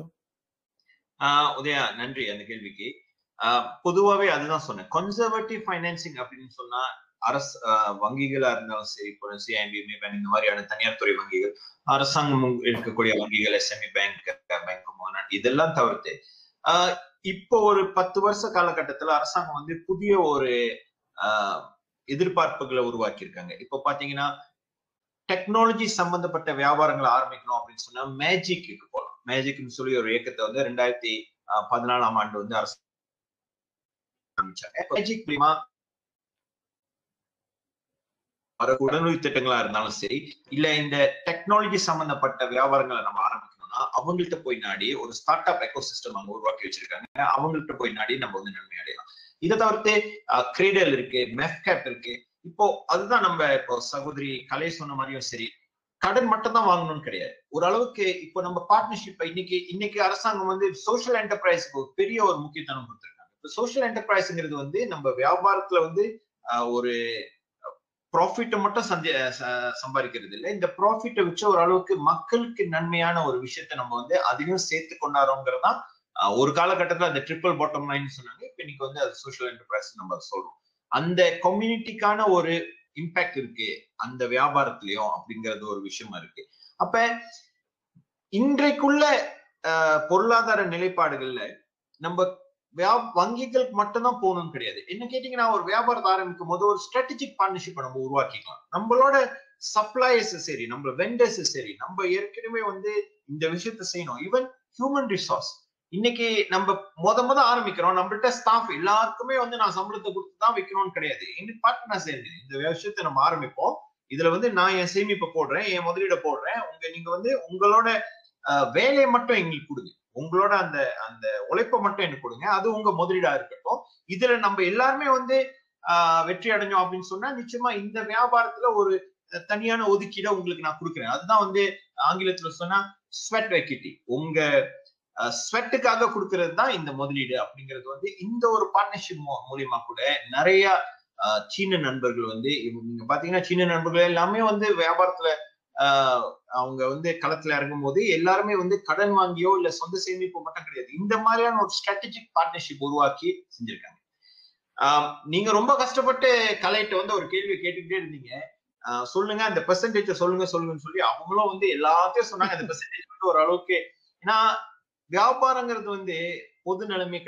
Speaker 4: ஆஹ் உதயா நன்றி அந்த கேள்விக்கு ஆஹ் பொதுவாவே அதுதான் சொன்னேன் கன்சர்வேட்டிவ் ஃபைனான்சிங் அப்படின்னு சொன்னா அரசு ஆஹ் வங்கிகளா இருந்தாலும் சரி இப்போ சிஐபி பேங்க் இந்த மாதிரியான தனியார் துறை வங்கிகள் அரசாங்கம் இருக்கக்கூடிய வங்கிகள் எஸ்எம்இ பேங்க் பேங்க் மோனாட் இதெல்லாம் தவிர்த்து ஆஹ் இப்போ ஒரு பத்து வருஷ காலகட்டத்துல அரசாங்கம் வந்து புதிய ஒரு ஆஹ் எதிர்பார்ப்புகளை உருவாக்கி இருக்காங்க இப்போ பாத்தீங்கன்னா டெக்னாலஜி சம்பந்தப்பட்ட வியாபாரங்களை ஆரம்பிக்கணும் அப்படின்னு சொன்னா மேஜிக்கு போகலாம் மேஜிக்னு சொல்லி ஒரு இயக்கத்தை வந்து ரெண்டாயிரத்தி ஆஹ் பதினாலாம் ஆண்டு வந்து அரசு ஆரம்பிச்சாங்க மேஜிக் மூலியமா வர உடனுதவி திட்டங்களா இருந்தாலும் சரி இல்ல இந்த டெக்னாலஜி சம்பந்தப்பட்ட வியாபாரங்களை நம்ம ஆரம்பிக்கணும்னா அவங்கள்ட்ட போய் நாடி ஒரு ஸ்டார்ட் அப் எக்கோ சிஸ்டம் அங்க உருவாக்கி வச்சிருக்காங்க அவங்கள்ட்ட போய் நாடி நம்ம வந்து நன்மை அடையலாம் இதை தவிர்த்து கிரீடல் இருக்கு மெஃப்கேப் இருக்கு இப்போ அதுதான் நம்ம இப்போ சகோதரி கலை சொன்ன மாதிரியும் சரி கடன் மட்டும் தான் வாங்கணும்னு கிடையாது ஓரளவுக்கு இப்போ நம்ம பார்ட்னர்ஷிப் இன்னைக்கு இன்னைக்கு அரசாங்கம் வந்து சோஷியல் என்டர்பிரைஸ்க்கு ஒரு பெரிய ஒரு முக்கியத்துவம் கொடுத்துருக்காங்க இப்போ சோஷியல் என்டர்பிரைஸ்ங்கிறது வந்து நம்ம வியாபாரத்துல வந்து ஆஹ், ஒரு ப்ராஃபிட்டை மட்டும் சந்தி ச- சம்பாதிக்கிறது இல்லை இந்த ப்ராஃபிட்டை வச்சு ஓரளவுக்கு மக்களுக்கு நன்மையான ஒரு விஷயத்த நம்ம வந்து அதையும் சேர்த்து கொண்டாடுறோங்கிறது தான் ஆஹ், ஒரு காலகட்டத்துல அந்த ட்ரிபிள் பாட்டம் லைன் சொன்னாங்க இப்போ இன்னைக்கு வந்து அது சோஷியல் என்டர்பிரைஸ் நம்ம சொல்றோம் அந்த கம்யூனிட்டிக்கான ஒரு இம்பாக்ட் இருக்கு அந்த வியாபாரத்திலயும் அப்படிங்கறது ஒரு விஷயமா இருக்கு அப்ப இன்றைக்குள்ள ஆஹ், பொருளாதார நிலைப்பாடுகள்ல நம்ம வியா- வங்கிகளுக்கு மட்டும்தான் போகணும்னு கிடையாது என்ன கேட்டீங்கன்னா ஒரு வியாபாரத்தை ஆரம்பிக்கும் போது ஒரு ஸ்ட்ராட்டஜிக் பார்ட்னர்ஷிப்பை நம்ம உருவாக்கிக்கலாம் நம்மளோட சப்ளையர்ஸ் சரி நம்ம வெண்டர்ஸ் சரி நம்ம ஏற்கனவே வந்து இந்த விஷயத்த செய்யணும் ஈவன் ஹியூமன் ரிசோர்ஸ் இன்னைக்கு நம்ம முத முத ஆரம்பிக்கிறோம் நம்மள்ட்ட ஸ்டாஃப் எல்லாருக்குமே வந்து நான் சம்பளத்தை கொடுத்து தான் வைக்கணும்னு கிடையாது இன்னைக்கு பார்த்து நான் சேர்ந்து இந்த விஷயத்தை நம்ம ஆரம்பிப்போம் இதுல வந்து நான் என் சேமிப்பை போடுறேன் என் முதலீட போடுறேன் உங்க நீங்க வந்து உங்களோட அஹ், வேலையை மட்டும் எங்களுக்கு கொடுங்க உங்களோட அந்த அந்த உழைப்பை மட்டும் எனக்கு கொடுங்க அது உங்க முதலீடா இருக்கட்டும் இதுல நம்ம எல்லாருமே வந்து ஆஹ், வெற்றி அடைஞ்சோம் அப்படின்னு சொன்னா நிச்சயமா இந்த வியாபாரத்துல ஒரு அஹ், தனியான ஒதுக்கீடை உங்களுக்கு நான் கொடுக்குறேன் அதுதான் வந்து ஆங்கிலத்துல சொன்னா ஸ்வெட் எக்விட்டி உங்க ஸ்வெட்டுக்காக கொடுக்கறது தான் இந்த முதலீடு அப்படிங்கிறது வந்து இந்த ஒரு பார்ட்னர்ஷிப் மூலியமா கூட நிறைய ஆஹ், சீன நண்பர்கள் வந்து இவங்க நீங்க பாத்தீங்கன்னா சீன நண்பர்கள் எல்லாமே வந்து வியாபாரத்துல ஆஹ், அவங்க வந்து களத்துல இறங்கும் போது எல்லாருமே வந்து கடன் வாங்கியோ இல்ல சொந்த சேமிப்பு மட்டும் கிடையாது இந்த மாதிரியான ஒரு ஸ்ட்ராட்டஜிக் பார்ட்னர்ஷிப் உருவாக்கி செஞ்சிருக்காங்க ஆஹ், நீங்க ரொம்ப கஷ்டப்பட்டு கலைட்ட வந்து ஒரு கேள்வி கேட்டுக்கிட்டே இருந்தீங்க ஆஹ், சொல்லுங்க அந்த பெர்சன்டேஜ் சொல்லுங்க சொல்லுங்கன்னு சொல்லி அவங்களும் வந்து எல்லாத்தையும் சொன்னாங்க அந்த பெர்சன்டேஜ் வந்து ஓரளவுக்கு ஏன்னா வியாபாரங்கிறது வந்து பொது நிலைமை கிடையாது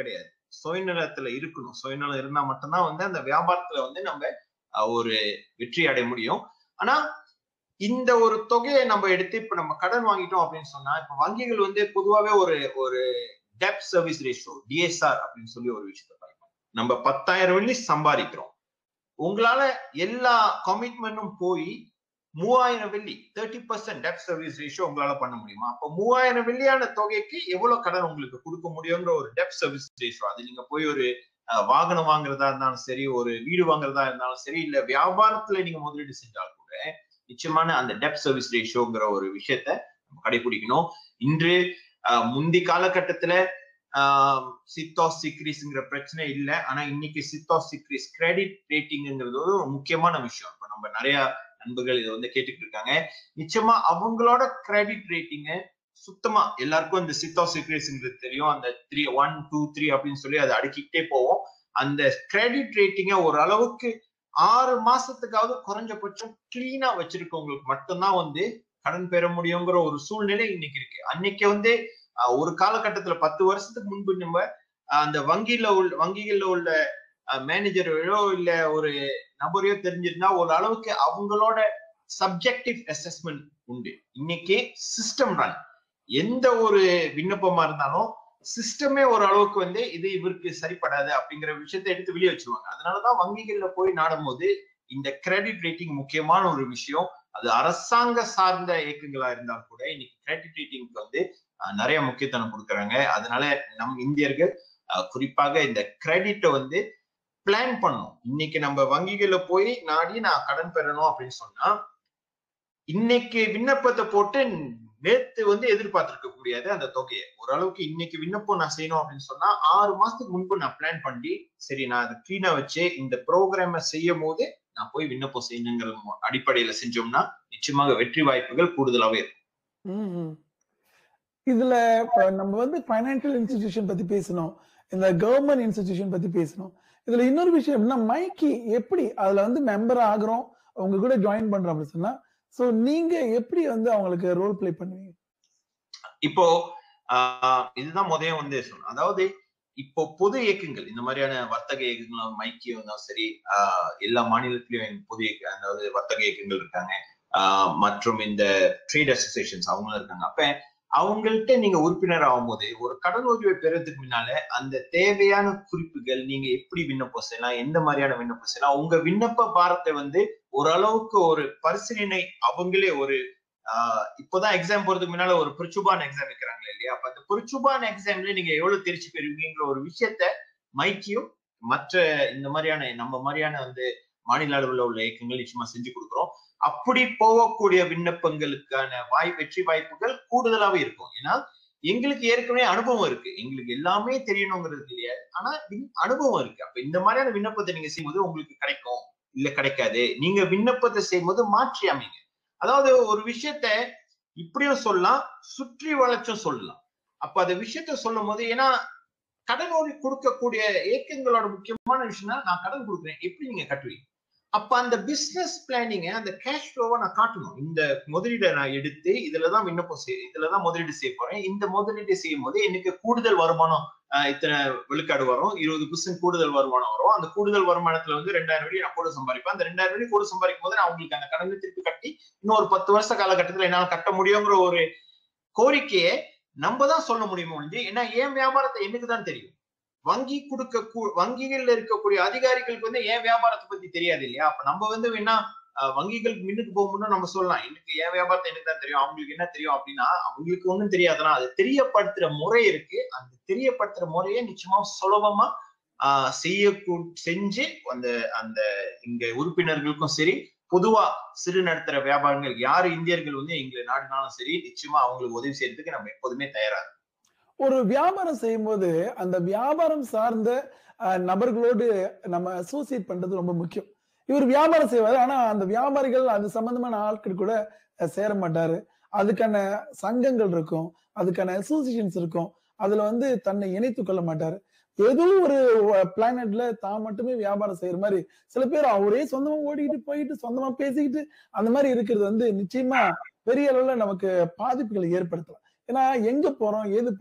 Speaker 4: சுயநலத்துல இருக்கணும் சுயநலம் இருந்தா மட்டும்தான் வந்து அந்த வியாபாரத்துல வந்து நம்ம அஹ், ஒரு வெற்றி அடைய முடியும் ஆனா இந்த ஒரு தொகையை நம்ம எடுத்து இப்ப நம்ம கடன் வாங்கிட்டோம் அப்படின்னு சொன்னா இப்ப வங்கிகள் வந்து பொதுவாவே ஒரு ஒரு டெப் சர்வீஸ் ரேஷியோ டிஎஸ்ஆர் அப்படின்னு சொல்லி ஒரு விஷயத்த பார்க்கணும் நம்ம பத்தாயிரம் வெள்ளி சம்பாதிக்கிறோம் உங்களால எல்லா கமிட்மெண்ட்டும் போய் மூவாயிரம் வெள்ளி thirty percent debt service ratio உங்களால பண்ண முடியுமா அப்ப மூவாயிரம் வெள்ளியான தொகைக்கு எவ்வளவு கடன் உங்களுக்கு கொடுக்க முடியுங்கிற ஒரு டெப் சர்வீஸ் ரேஷியோ அது நீங்க போய் ஒரு அஹ், வாகனம் வாங்குறதா இருந்தாலும் சரி ஒரு வீடு வாங்குறதா இருந்தாலும் சரி இல்ல வியாபாரத்துல நீங்க முதலீடு செஞ்சால் கூட நிச்சயமான அந்த டெப் சர்வீஸ் ரேஷியோங்கிற ஒரு விஷயத்த நம்ம கடைபிடிக்கணும் இன்று அஹ், முந்தி காலகட்டத்துல சித்தாஸ் சிக்ரீஸ்ங்கிற பிரச்சனை இல்லை ஆனா இன்னைக்கு சித்தாஸ் சிக்ரீஸ் கிரெடிட் ரேட்டிங்ங்கிறது ஒரு முக்கியமான விஷயம் இப்ப நம்ம நிறைய நண்பர்கள் இதை வந்து கேட்டுக்கிட்டு இருக்காங்க நிச்சயமா அவங்களோட கிரெடிட் ரேட்டிங்க சுத்தமா எல்லாருக்கும் இந்த சித்தா சிக்ரேட்ஸ்ங்கிறது தெரியும் அந்த த்ரீ ஒன் டூ த்ரீ அப்படின்னு சொல்லி அதை அடுக்கிக்கிட்டே போவோம் அந்த கிரெடிட் ரேட்டிங்க ஒரு அளவுக்கு ஆறு மாசத்துக்காவது குறைஞ்சபட்சம் கிளீனா வச்சிருக்கவங்களுக்கு மட்டும்தான் வந்து கடன் பெற முடியுங்கிற ஒரு சூழ்நிலை இன்னைக்கு இருக்கு அன்னைக்கு வந்து அஹ், ஒரு காலகட்டத்துல பத்து வருஷத்துக்கு முன்பு நம்ம அஹ், அந்த வங்கியில உள்ள வங்கிகள்ல உள்ள மேனேஜரோ இல்ல ஒரு நபரையோ தெரிஞ்சிருந்தா ஒரு அளவுக்கு அவங்களோட சப்ஜெக்டிவ் அசஸ்மெண்ட் உண்டு இன்னைக்கு சிஸ்டம் ரன் எந்த ஒரு விண்ணப்பமா இருந்தாலும் சிஸ்டமே ஒரு அளவுக்கு வந்து இது இவருக்கு சரிப்படாது அப்படிங்கிற விஷயத்தை எடுத்து வெளியே வச்சிருவாங்க அதனாலதான் வங்கிகள்ல போய் நாடும் போது இந்த கிரெடிட் ரேட்டிங் முக்கியமான ஒரு விஷயம் அது அரசாங்க சார்ந்த இயக்கங்களா இருந்தால் கூட இன்னைக்கு கிரெடிட் ரேட்டிங்க்கு வந்து அஹ், நிறைய முக்கியத்துவம் கொடுக்குறாங்க அதனால நம் இந்தியர்கள் அஹ், குறிப்பாக இந்த கிரெடிட்டை வந்து பிளான் பண்ணணும் இன்னைக்கு நம்ம வங்கிகள்ல போய் நாடி நான் கடன் பெறணும் அப்படின்னு சொன்னா இன்னைக்கு விண்ணப்பத்தை போட்டு நேத்து வந்து எதிர்பார்த்திருக்க முடியாது அந்த தொகையை ஓரளவுக்கு இன்னைக்கு விண்ணப்பம் நான் செய்யணும் அப்படின்னு சொன்னா ஆறு மாசத்துக்கு முன்பு நான் பிளான் பண்ணி சரி நான் அதை கிளீனா வச்சு இந்த ப்ரோக்ராம செய்யும் போது நான் போய் விண்ணப்பம் செய்யணுங்கிற மு- அடிப்படையில செஞ்சோம்னா நிச்சயமாக வெற்றி வாய்ப்புகள் கூடுதலாவே இருக்கும்
Speaker 2: ம், ம். இதுல இப்ப நம்ம வந்து ஃபைனான்சியல் இன்ஸ்டிடியூஷன் பத்தி பேசணும் இந்த கவர்மெண்ட் இன்ஸ்டிடியூஷன் பத்தி பேசணும் இதுல இன்னொரு விஷயம் எப்படின்னா மைக்கி எப்படி அதுல வந்து மெம்பர் ஆகுறோம் உங்க கூட ஜாயின் பண்றோம் அப்படின்னு சொன்னா சோ நீங்க எப்படி வந்து அவங்களுக்கு ரோல் ப்ளே பண்ணுவீங்க
Speaker 4: இப்போ ஆஹ் இதுதான் முதல்ல வந்து சொல்லணும் அதாவது இப்போ பொது இயக்கங்கள் இந்த மாதிரியான வர்த்தக இயக்கங்கள் மைக்கி வந்தாலும் சரி ஆஹ் எல்லா மாநிலத்திலயும் பொது இயக்க அதாவது வர்த்தக இயக்கங்கள் இருக்காங்க ஆஹ் மற்றும் இந்த ட்ரேட் அசோசியேஷன்ஸ் அவங்களும் இருக்காங்க அப்ப அவங்கள்ட்ட நீங்க உறுப்பினர் ஆகும்போது ஒரு கடன் உதவியை பெறதுக்கு முன்னால அந்த தேவையான குறிப்புகள் நீங்க எப்படி விண்ணப்பம் செய்யலாம் எந்த மாதிரியான விண்ணப்பம் செய்யலாம் உங்க விண்ணப்ப பாரத்தை வந்து ஓரளவுக்கு ஒரு பரிசீலனை அவங்களே ஒரு ஆஹ் இப்போதான் எக்ஸாம் போறதுக்கு முன்னால ஒரு பிரிச்சுபான் எக்ஸாம் வைக்கிறாங்க இல்லையா அப்ப அந்த பிரிச்சுபான் எக்ஸாம்ல நீங்க எவ்வளவு தேர்ச்சி பெறுவீங்கிற ஒரு விஷயத்த மைக்கியும் மற்ற இந்த மாதிரியான நம்ம மாதிரியான வந்து மாநில அளவுல உள்ள இயக்கங்கள் நிச்சயமா செஞ்சு கொடுக்குறோம் அப்படி போகக்கூடிய விண்ணப்பங்களுக்கான வாய் வெற்றி வாய்ப்புகள் கூடுதலாவே இருக்கும் ஏன்னா எங்களுக்கு ஏற்கனவே அனுபவம் இருக்கு எங்களுக்கு எல்லாமே தெரியணுங்கிறது இல்லையா ஆனா விண்- அனுபவம் இருக்கு அப்ப இந்த மாதிரியான விண்ணப்பத்தை நீங்க செய்யும்போது உங்களுக்கு கிடைக்கும் இல்ல கிடைக்காது நீங்க விண்ணப்பத்தை செய்யும்போது மாற்றி அமைங்க அதாவது ஒரு விஷயத்த இப்படியும் சொல்லலாம் சுற்றி வளைச்சும் சொல்லலாம் அப்ப அந்த விஷயத்த சொல்லும் போது ஏன்னா கடன் ஓடி கொடுக்கக்கூடிய இயக்கங்களோட முக்கியமான விஷயம்னா நான் கடன் கொடுக்குறேன் எப்படி நீங்க கட்டுவீங்க அப்ப அந்த பிசினஸ் பிளானிங்க அந்த கேஷ் ஃப்ளோவை நான் காட்டணும் இந்த முதலீடை நான் எடுத்து இதுலதான் விண்ணப்பம் செய் இதுலதான் முதலீடு செய்ய போறேன் இந்த முதலீடு செய்யும் போது எனக்கு கூடுதல் வருமானம் ஆஹ் இத்தனை விழுக்காடு வரும் இருபது பர்சன்ட் கூடுதல் வருமானம் வரும் அந்த கூடுதல் வருமானத்துல வந்து ரெண்டாயிரம் வெள்ளி நான் கூட சம்பாதிப்பேன் அந்த ரெண்டாயிரம் வெள்ளி கூட சம்பாதிக்கும் போது நான் உங்களுக்கு அந்த கடனை திருப்பி கட்டி இன்னும் ஒரு பத்து வருஷ காலகட்டத்துல என்னால கட்ட முடியுங்கிற ஒரு கோரிக்கையை நம்ம தான் சொல்ல முடியுமோ ஒழிஞ்சு ஏன்னா என் வியாபாரத்தை எனக்கு தான் தெரியும் வங்கி கொடுக்க கூ- வங்கிகள்ல இருக்கக்கூடிய அதிகாரிகளுக்கு வந்து என் வியாபாரத்தை பத்தி தெரியாது இல்லையா அப்ப நம்ம வந்து வேணா அஹ், வங்கிகளுக்கு முன்னுக்கு போகும்போது நம்ம சொல்லலாம் எனக்கு என் வியாபாரத்தை எனக்கு தான் தெரியும் அவங்களுக்கு என்ன தெரியும் அப்படின்னா அவங்களுக்கு ஒண்ணும் தெரியாதுன்னா அது தெரியப்படுத்துற முறை இருக்கு அந்த தெரியப்படுத்துற முறையை நிச்சயமா சுலபமா ஆஹ் செய்ய செஞ்சு அந்த அந்த இங்க உறுப்பினர்களுக்கும் சரி பொதுவா சிறு நடுத்தர வியாபாரங்கள் யாரு இந்தியர்கள் வந்து எங்களை நாடுனாலும் சரி நிச்சயமா அவங்களுக்கு உதவி செய்யறதுக்கு நம்ம எப்போதுமே தயாரா இருக்கோம்.
Speaker 2: ஒரு வியாபாரம் செய்யும்போது அந்த வியாபாரம் சார்ந்த அஹ், நபர்களோடு நம்ம அசோசியேட் பண்றது ரொம்ப முக்கியம் இவர் வியாபாரம் செய்வாரு ஆனா அந்த வியாபாரிகள் அது சம்பந்தமான ஆட்கள் கூட அஹ், சேர மாட்டாரு அதுக்கான சங்கங்கள் இருக்கும் அதுக்கான அசோசியேஷன்ஸ் இருக்கும் அதுல வந்து தன்னை இணைத்துக் கொள்ள மாட்டாரு ஏதோ ஒரு பிளானட்ல தான் மட்டுமே வியாபாரம் செய்யற மாதிரி சில பேர் அவரே சொந்தமா ஓடிக்கிட்டு போயிட்டு சொந்தமா பேசிக்கிட்டு அந்த மாதிரி இருக்கிறது வந்து நிச்சயமா பெரிய அளவுல நமக்கு பாதிப்புகளை ஏற்படுத்தலாம் ஏன்னா எங்க போறோம் ஏது போறோம்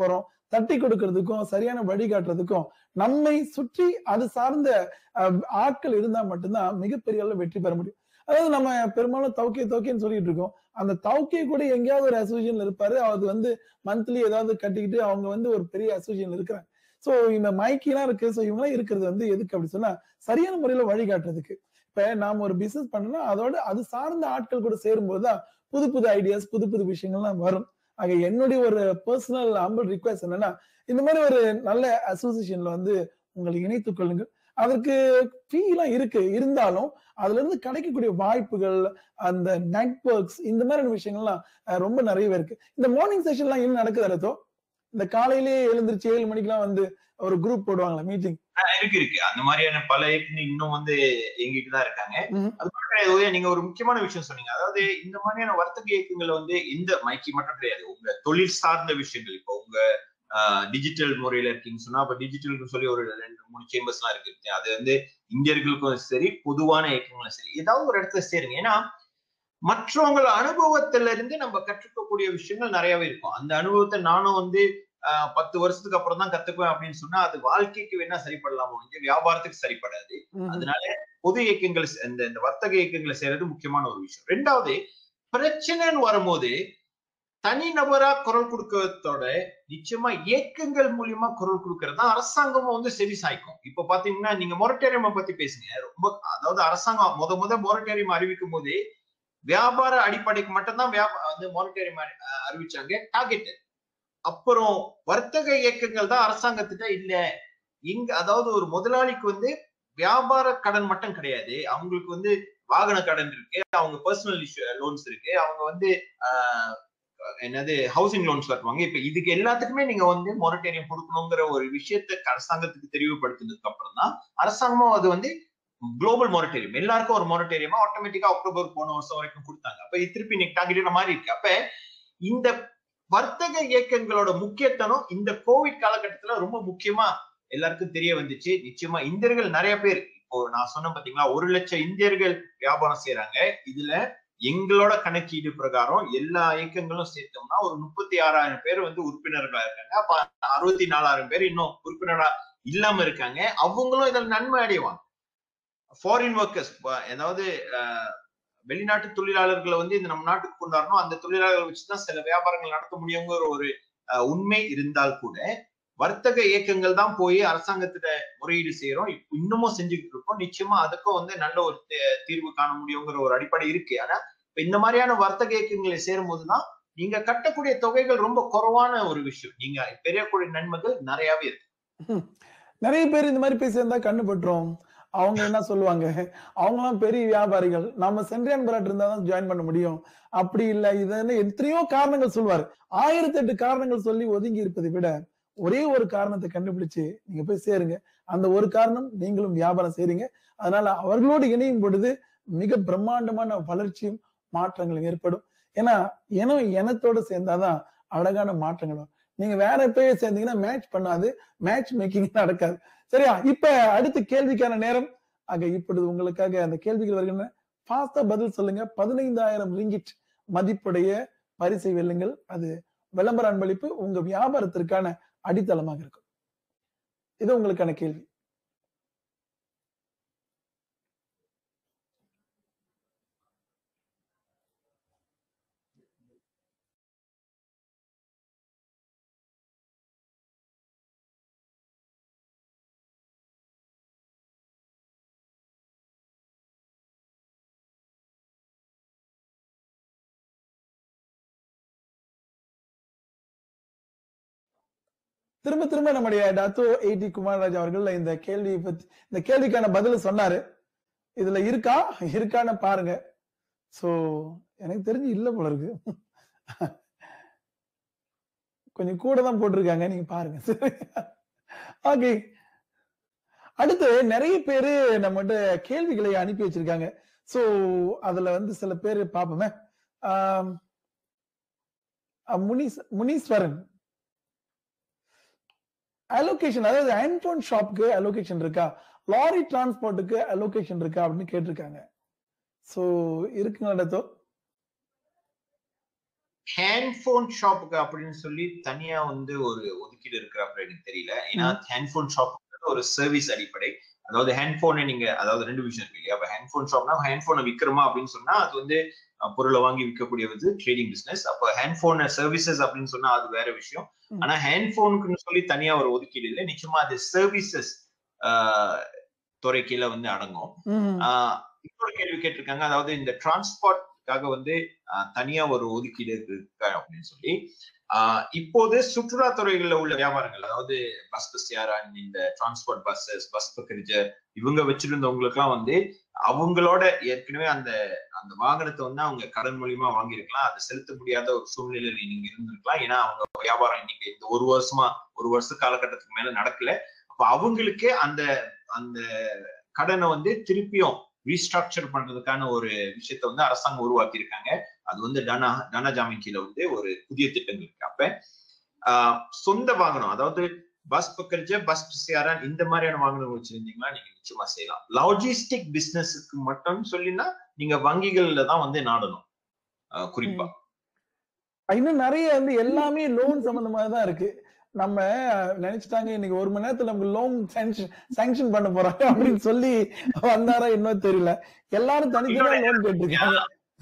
Speaker 2: தட்டி கொடுக்கறதுக்கும் சரியான வழிகாட்டுறதுக்கும் நம்மை சுற்றி அது சார்ந்த அஹ், ஆட்கள் இருந்தா மட்டும்தான் மிகப்பெரிய அளவு வெற்றி பெற முடியும் அதாவது நம்ம பெரும்பாலும் தௌக்கே தௌக்கேன்னு சொல்லிட்டு இருக்கோம் அந்த தௌக்கே கூட எங்கேயாவது ஒரு அசோசியேஷன்ல இருப்பாரு அது வந்து மந்த்லி ஏதாவது கட்டிக்கிட்டு அவங்க வந்து ஒரு பெரிய அசோசியேஷன் இருக்கிறாங்க சோ இந்த மைக்கெல்லாம் இருக்கு சோ இவங்களாம் இருக்கிறது வந்து எதுக்கு அப்படி சொன்னா சரியான முறையில வழிகாட்டுறதுக்கு இப்ப நாம ஒரு பிசினஸ் பண்ணோம்னா அதோட அது சார்ந்த ஆட்கள் கூட சேரும்போது தான் புது புது ஐடியாஸ் புது புது விஷயங்கள்லாம் வரும் ஆக என்னுடைய ஒரு பர்சனல் அம்பல் ரிக்வெஸ்ட் என்னன்னா இந்த மாதிரி ஒரு நல்ல அசோசியேஷன்ல வந்து உங்களை இணைத்துக் கொள்ளுங்கள் அதற்கு fee எல்லாம் இருக்கு இருந்தாலும் அதுல இருந்து கிடைக்கக்கூடிய வாய்ப்புகள் அந்த நெட்ஒர்க்ஸ் இந்த மாதிரியான விஷயங்கள்லாம் அஹ், ரொம்ப நிறையவே இருக்கு இந்த மார்னிங் செஷன்லாம் என்ன நடக்குது அரத்தோ இந்த காலையிலேயே எழுந்திருச்சு ஏழு மணிக்கெல்லாம் வந்து ஒரு குரூப் போடுவாங்களா மீட்டிங்
Speaker 4: இருக்கு இருக்கு அந்த மாதிரியான பல இயக்குனர் இன்னும் வந்து எங்கிட்டு தான் இருக்காங்க
Speaker 2: ம்ஹும்.
Speaker 4: அது மட்டும் கிடையாது உதயா, நீங்க ஒரு முக்கியமான விஷயம் சொன்னீங்க அதாவது இந்த மாதிரியான வர்த்தக இயக்கங்கள் வந்து இந்த மைக்கி மட்டும் கிடையாது உங்க தொழில் சார்ந்த விஷயங்கள் இப்போ உங்க டிஜிட்டல் முறையில இருக்கீங்கன்னு சொன்னா அப்ப டிஜிட்டல்னு சொல்லி ஒரு ரெண்டு மூணு சேம்பர்ஸ் எல்லாம் இருக்கு அது வந்து இந்தியர்களுக்கும் சரி பொதுவான இயக்கங்களும் சரி ஏதாவது ஒரு இடத்துல சேருங்க ஏன்னா மற்றவங்கள அனுபவத்துல இருந்து நம்ம கற்றுக்கக்கூடிய விஷயங்கள் நிறையவே இருக்கும் அந்த அனுபவத்தை நானும் வந்து ஆஹ், பத்து வருஷத்துக்கு அப்புறம் தான் கத்துக்குவேன் அப்படின்னு சொன்னா அது வாழ்க்கைக்கு வேணா சரிப்படலாமோ ஒழிஞ்சு வியாபாரத்துக்கு சரிப்படாது அதனால பொது இயக்கங்கள் ச- இந்த இந்த வர்த்தக இயக்கங்களை செய்யறது முக்கியமான ஒரு விஷயம் ரெண்டாவது பிரச்சனைன்னு வரும்போது தனிநபரா குரல் கொடுக்கறதோட நிச்சயமா இயக்கங்கள் மூலியமா குரல் கொடுக்கறது தான் அரசாங்கமும் வந்து செவி சாய்க்கும் இப்ப பாத்தீங்கன்னா நீங்க மொரட்டேரியம் பத்தி பேசுங்க ரொம்ப அதாவது அரசாங்கம் முத முத மொரட்டேரியம் அறிவிக்கும் போது வியாபார அடிப்படைக்கு மட்டும்தான் வியாபா வந்து மொரட்டேரியம் அறிவிச்சாங்க டார்கெட் அப்புறம் வர்த்தக இயக்கங்கள் தான் அரசாங்கத்திட்ட இல்ல இங்க அதாவது ஒரு முதலாளிக்கு வந்து வியாபார கடன் மட்டும் கிடையாது அவங்களுக்கு வந்து வாகன கடன் இருக்கு அவங்க பர்சனல் லோன்ஸ் இருக்கு அவங்க வந்து ஆஹ், என்னது ஹவுசிங் லோன்ஸ் கட்டுவாங்க இப்ப இதுக்கு எல்லாத்துக்குமே நீங்க வந்து மொரட்டேரியம் கொடுக்கணுங்கிற ஒரு விஷயத்தை அரசாங்கத்துக்கு தெளிவுபடுத்தினதுக்கு அப்புறம் தான் அரசாங்கமும் அது வந்து குளோபல் மொரட்டேரியம் எல்லாருக்கும் ஒரு மொரட்டேரியமா ஆட்டோமேட்டிக்கா அக்டோபர் போன வருஷம் வரைக்கும் கொடுத்தாங்க அப்ப இது திருப்பி இன்னைக்கு டார்கெட் மாதிரி இருக்கு அப்ப இந்த வர்த்தக இயக்கங்களோட முக்கியத்துவம் இந்த கோவிட் காலகட்டத்துல ரொம்ப முக்கியமா எல்லாருக்கும் தெரிய வந்துச்சு நிச்சயமா இந்தியர்கள் நிறைய பேர் இப்போ நான் சொன்ன பாத்தீங்களா ஒரு லட்சம் இந்தியர்கள் வியாபாரம் செய்யறாங்க இதுல எங்களோட கணக்கீடு பிரகாரம் எல்லா இயக்கங்களும் சேர்த்தோம்னா ஒரு முப்பத்தி ஆறாயிரம் பேர் வந்து உறுப்பினர்களா இருக்காங்க அப்ப அறுபத்தி நாலாயிரம் பேர் இன்னும் உறுப்பினரா இல்லாம இருக்காங்க அவங்களும் இதில் நன்மை அடைவாங்க ஃபாரின் ஒர்க்கர்ஸ் அதாவது அஹ், வெளிநாட்டு தொழிலாளர்களை வந்து இந்த நம்ம நாட்டுக்கு கொண்டாடணும் அந்த தொழிலாளர்களை வச்சுதான் சில வியாபாரங்கள் நடத்த முடியுங்கிற ஒரு அஹ், உண்மை இருந்தால் கூட வர்த்தக இயக்கங்கள் தான் போய் அரசாங்கத்திட்ட முறையீடு செய்யறோம் இப்ப இன்னமும் செஞ்சுக்கிட்டு இருக்கோம் நிச்சயமா அதுக்கும் வந்து நல்ல ஒரு தே- தீர்வு காண முடியுங்கிற ஒரு அடிப்படை இருக்கு ஆனா இப்ப இந்த மாதிரியான வர்த்தக இயக்கங்களை சேரும் போதுதான் நீங்க கட்டக்கூடிய தொகைகள் ரொம்ப குறைவான ஒரு விஷயம் நீங்க பெரியக்கூடிய நன்மைகள் நிறையவே இருக்கு
Speaker 2: நிறைய பேர் இந்த மாதிரி பேசி இருந்தா கண்ணு பட்டுரும் அவங்க என்ன சொல்லுவாங்க அவங்க எல்லாம் பெரிய வியாபாரிகள் நம்ம சென்ட்ரியான் பராட் இருந்தா தான் ஜாயின் பண்ண முடியும் அப்படி இல்ல இதுன்னு எத்தனையோ காரணங்கள் சொல்லுவாரு ஆயிரத்தி எட்டு காரணங்கள் சொல்லி ஒதுங்கி இருப்பதை விட ஒரே ஒரு காரணத்தை கண்டுபிடிச்சு நீங்க போய் சேருங்க அந்த ஒரு காரணம் நீங்களும் வியாபாரம் செய்றீங்க அதனால அவர்களோடு இணையும் பொழுது மிக பிரம்மாண்டமான வளர்ச்சியும் மாற்றங்களும் ஏற்படும் ஏன்னா இனம் இனத்தோட சேர்ந்தாதான் அழகான மாற்றங்கள் வரும் நீங்க வேற பேர் சேர்ந்தீங்கன்னா மேட்ச் பண்ணாது மேட்ச் மேக்கிங் நடக்காது சரியா இப்ப அடுத்த கேள்விக்கான நேரம் ஆக இப்பொழுது உங்களுக்காக அந்த கேள்விகள் வருகின்றன ஃபாஸ்டா பதில் சொல்லுங்க பதினைந்தாயிரம் ரிங்கிட் மதிப்புடைய பரிசை வெல்லுங்கள் அது விளம்பர அன்பளிப்பு உங்க வியாபாரத்திற்கான அடித்தளமாக இருக்கும் இது உங்களுக்கான கேள்வி திரும்ப திரும்ப நம்முடைய டாத்தோ ஏடி குமாரராஜ் அவர்கள் இந்த கேள்வியை பத்தி இந்த கேள்விக்கான பதில் சொன்னாரு இதுல இருக்கா இருக்கான்னு பாருங்க சோ எனக்கு தெரிஞ்சு இல்ல போல இருக்கு கொஞ்சம் கூட தான் போட்டிருக்காங்க நீங்க பாருங்க ஓகே அடுத்து நிறைய பேரு நம்மகிட்ட கேள்விகளை அனுப்பி வச்சிருக்காங்க சோ அதுல வந்து சில பேர் பார்ப்போமே ஆம், அஹ் முனீஸ் முனீஸ்வரன் அலோகேஷன் அதாவது ஆன்டோன் ஷாப்க்கு அலோகேஷன் இருக்கா லாரி டிரான்ஸ்போர்ட்டுக்கு அலோகேஷன் இருக்கா அப்படின்னு கேட்டிருக்காங்க சோ இருக்குங்களா டத்தோ
Speaker 4: ஹேண்ட்போன் ஷாப்புக்கு அப்படின்னு சொல்லி தனியா வந்து ஒரு ஒதுக்கீடு இருக்கிறாப்புல எனக்கு தெரியல ஏன்னா ஹேண்ட்போன் ஷாப் ஒரு சர்வீஸ் அடிப்படை அதாவது ஹேண்ட்போனை நீங்க அதாவது ரெண்டு விஷயம் இருக்கு இல்லையா அப்ப ஹேண்ட்போன் ஷாப்னா ஹேண்ட்போனை விற்கிறோமா அப்படின்னு சொன்னா அது வந்து அஹ், பொருளை வாங்கி விற்கக்கூடியது ட்ரேடிங் பிசினஸ் அப்ப ஹேண்ட்போன் சர்வீசஸ் அப்படின்னு சொன்னா அது வேற விஷயம்
Speaker 2: ம்.
Speaker 4: ஆனா ஹேண்ட்போனுக்குன்னு சொல்லி தனியா ஒரு ஒதுக்கீடு இல்லை நிச்சயமா அது சர்வீசஸ் துறை கீழே வந்து அடங்கும்
Speaker 2: ம்.
Speaker 4: ஆஹ் இன்னொரு கேள்வி கேட்டிருக்காங்க அதாவது இந்த டிரான்ஸ்போர்ட்காக வந்து ஆஹ் தனியா ஒரு ஒதுக்கீடு இருக்கு அப்படின்னு சொல்லி ஆஹ் இப்போது சுற்றுலா துறைகள்ல உள்ள வியாபாரங்கள் அதாவது பஸ் பஸ் யாரான் இந்த டிரான்ஸ்போர்ட் பஸ்ஸஸ் பஸ் பக்கரிஜர் இவங்க வச்சிருந்தவங்களுக்கு எல்லாம் வந்து அவங்களோட ஏற்கனவே அந்த அந்த வாகனத்தை வந்து அவங்க கடன் மூலியமா வாங்கியிருக்கலாம் அதை செலுத்த முடியாத ஒரு சூழ்நிலையில நீங்க இருந்திருக்கலாம் ஏன்னா அவங்க வியாபாரம் இன்னைக்கு இந்த ஒரு வருஷமா ஒரு வருஷ காலகட்டத்துக்கு மேல நடக்கல அப்ப அவங்களுக்கே அந்த அந்த கடனை வந்து திருப்பியும் ரீஸ்ட்ரக்சர் பண்றதுக்கான ஒரு விஷயத்த வந்து அரசாங்கம் உருவாக்கி இருக்காங்க அது வந்து டனா டனா ஜாமீன் கீழே வந்து ஒரு புதிய திட்டங்கள் இருக்கு அப்ப ஆஹ் சொந்த வாகனம் அதாவது பஸ் பக்கரிச்ச பஸ் சிஆர்ஆன் இந்த மாதிரியான வாகனம் வச்சிருந்தீங்கன்னா நீங்க நிச்சயமா செய்யலாம் லாஜிஸ்டிக் பிசினஸுக்கு மட்டும் சொல்லினா நீங்க வங்கிகள்ல தான் வந்து நாடணும் ஆஹ் குறிப்பா
Speaker 2: இன்னும் நிறைய வந்து எல்லாமே லோன் சம்பந்தமா தான் இருக்கு நம்ம நினைச்சிட்டாங்க இன்னைக்கு ஒரு மணி நேரத்துல நமக்கு லோன் சாங்ஷன் பண்ண போறாங்க அப்படின்னு சொல்லி வந்தாரா இன்னும் தெரியல எல்லாரும் தனித்தனியா லோன் கேட்டிருக்காங்க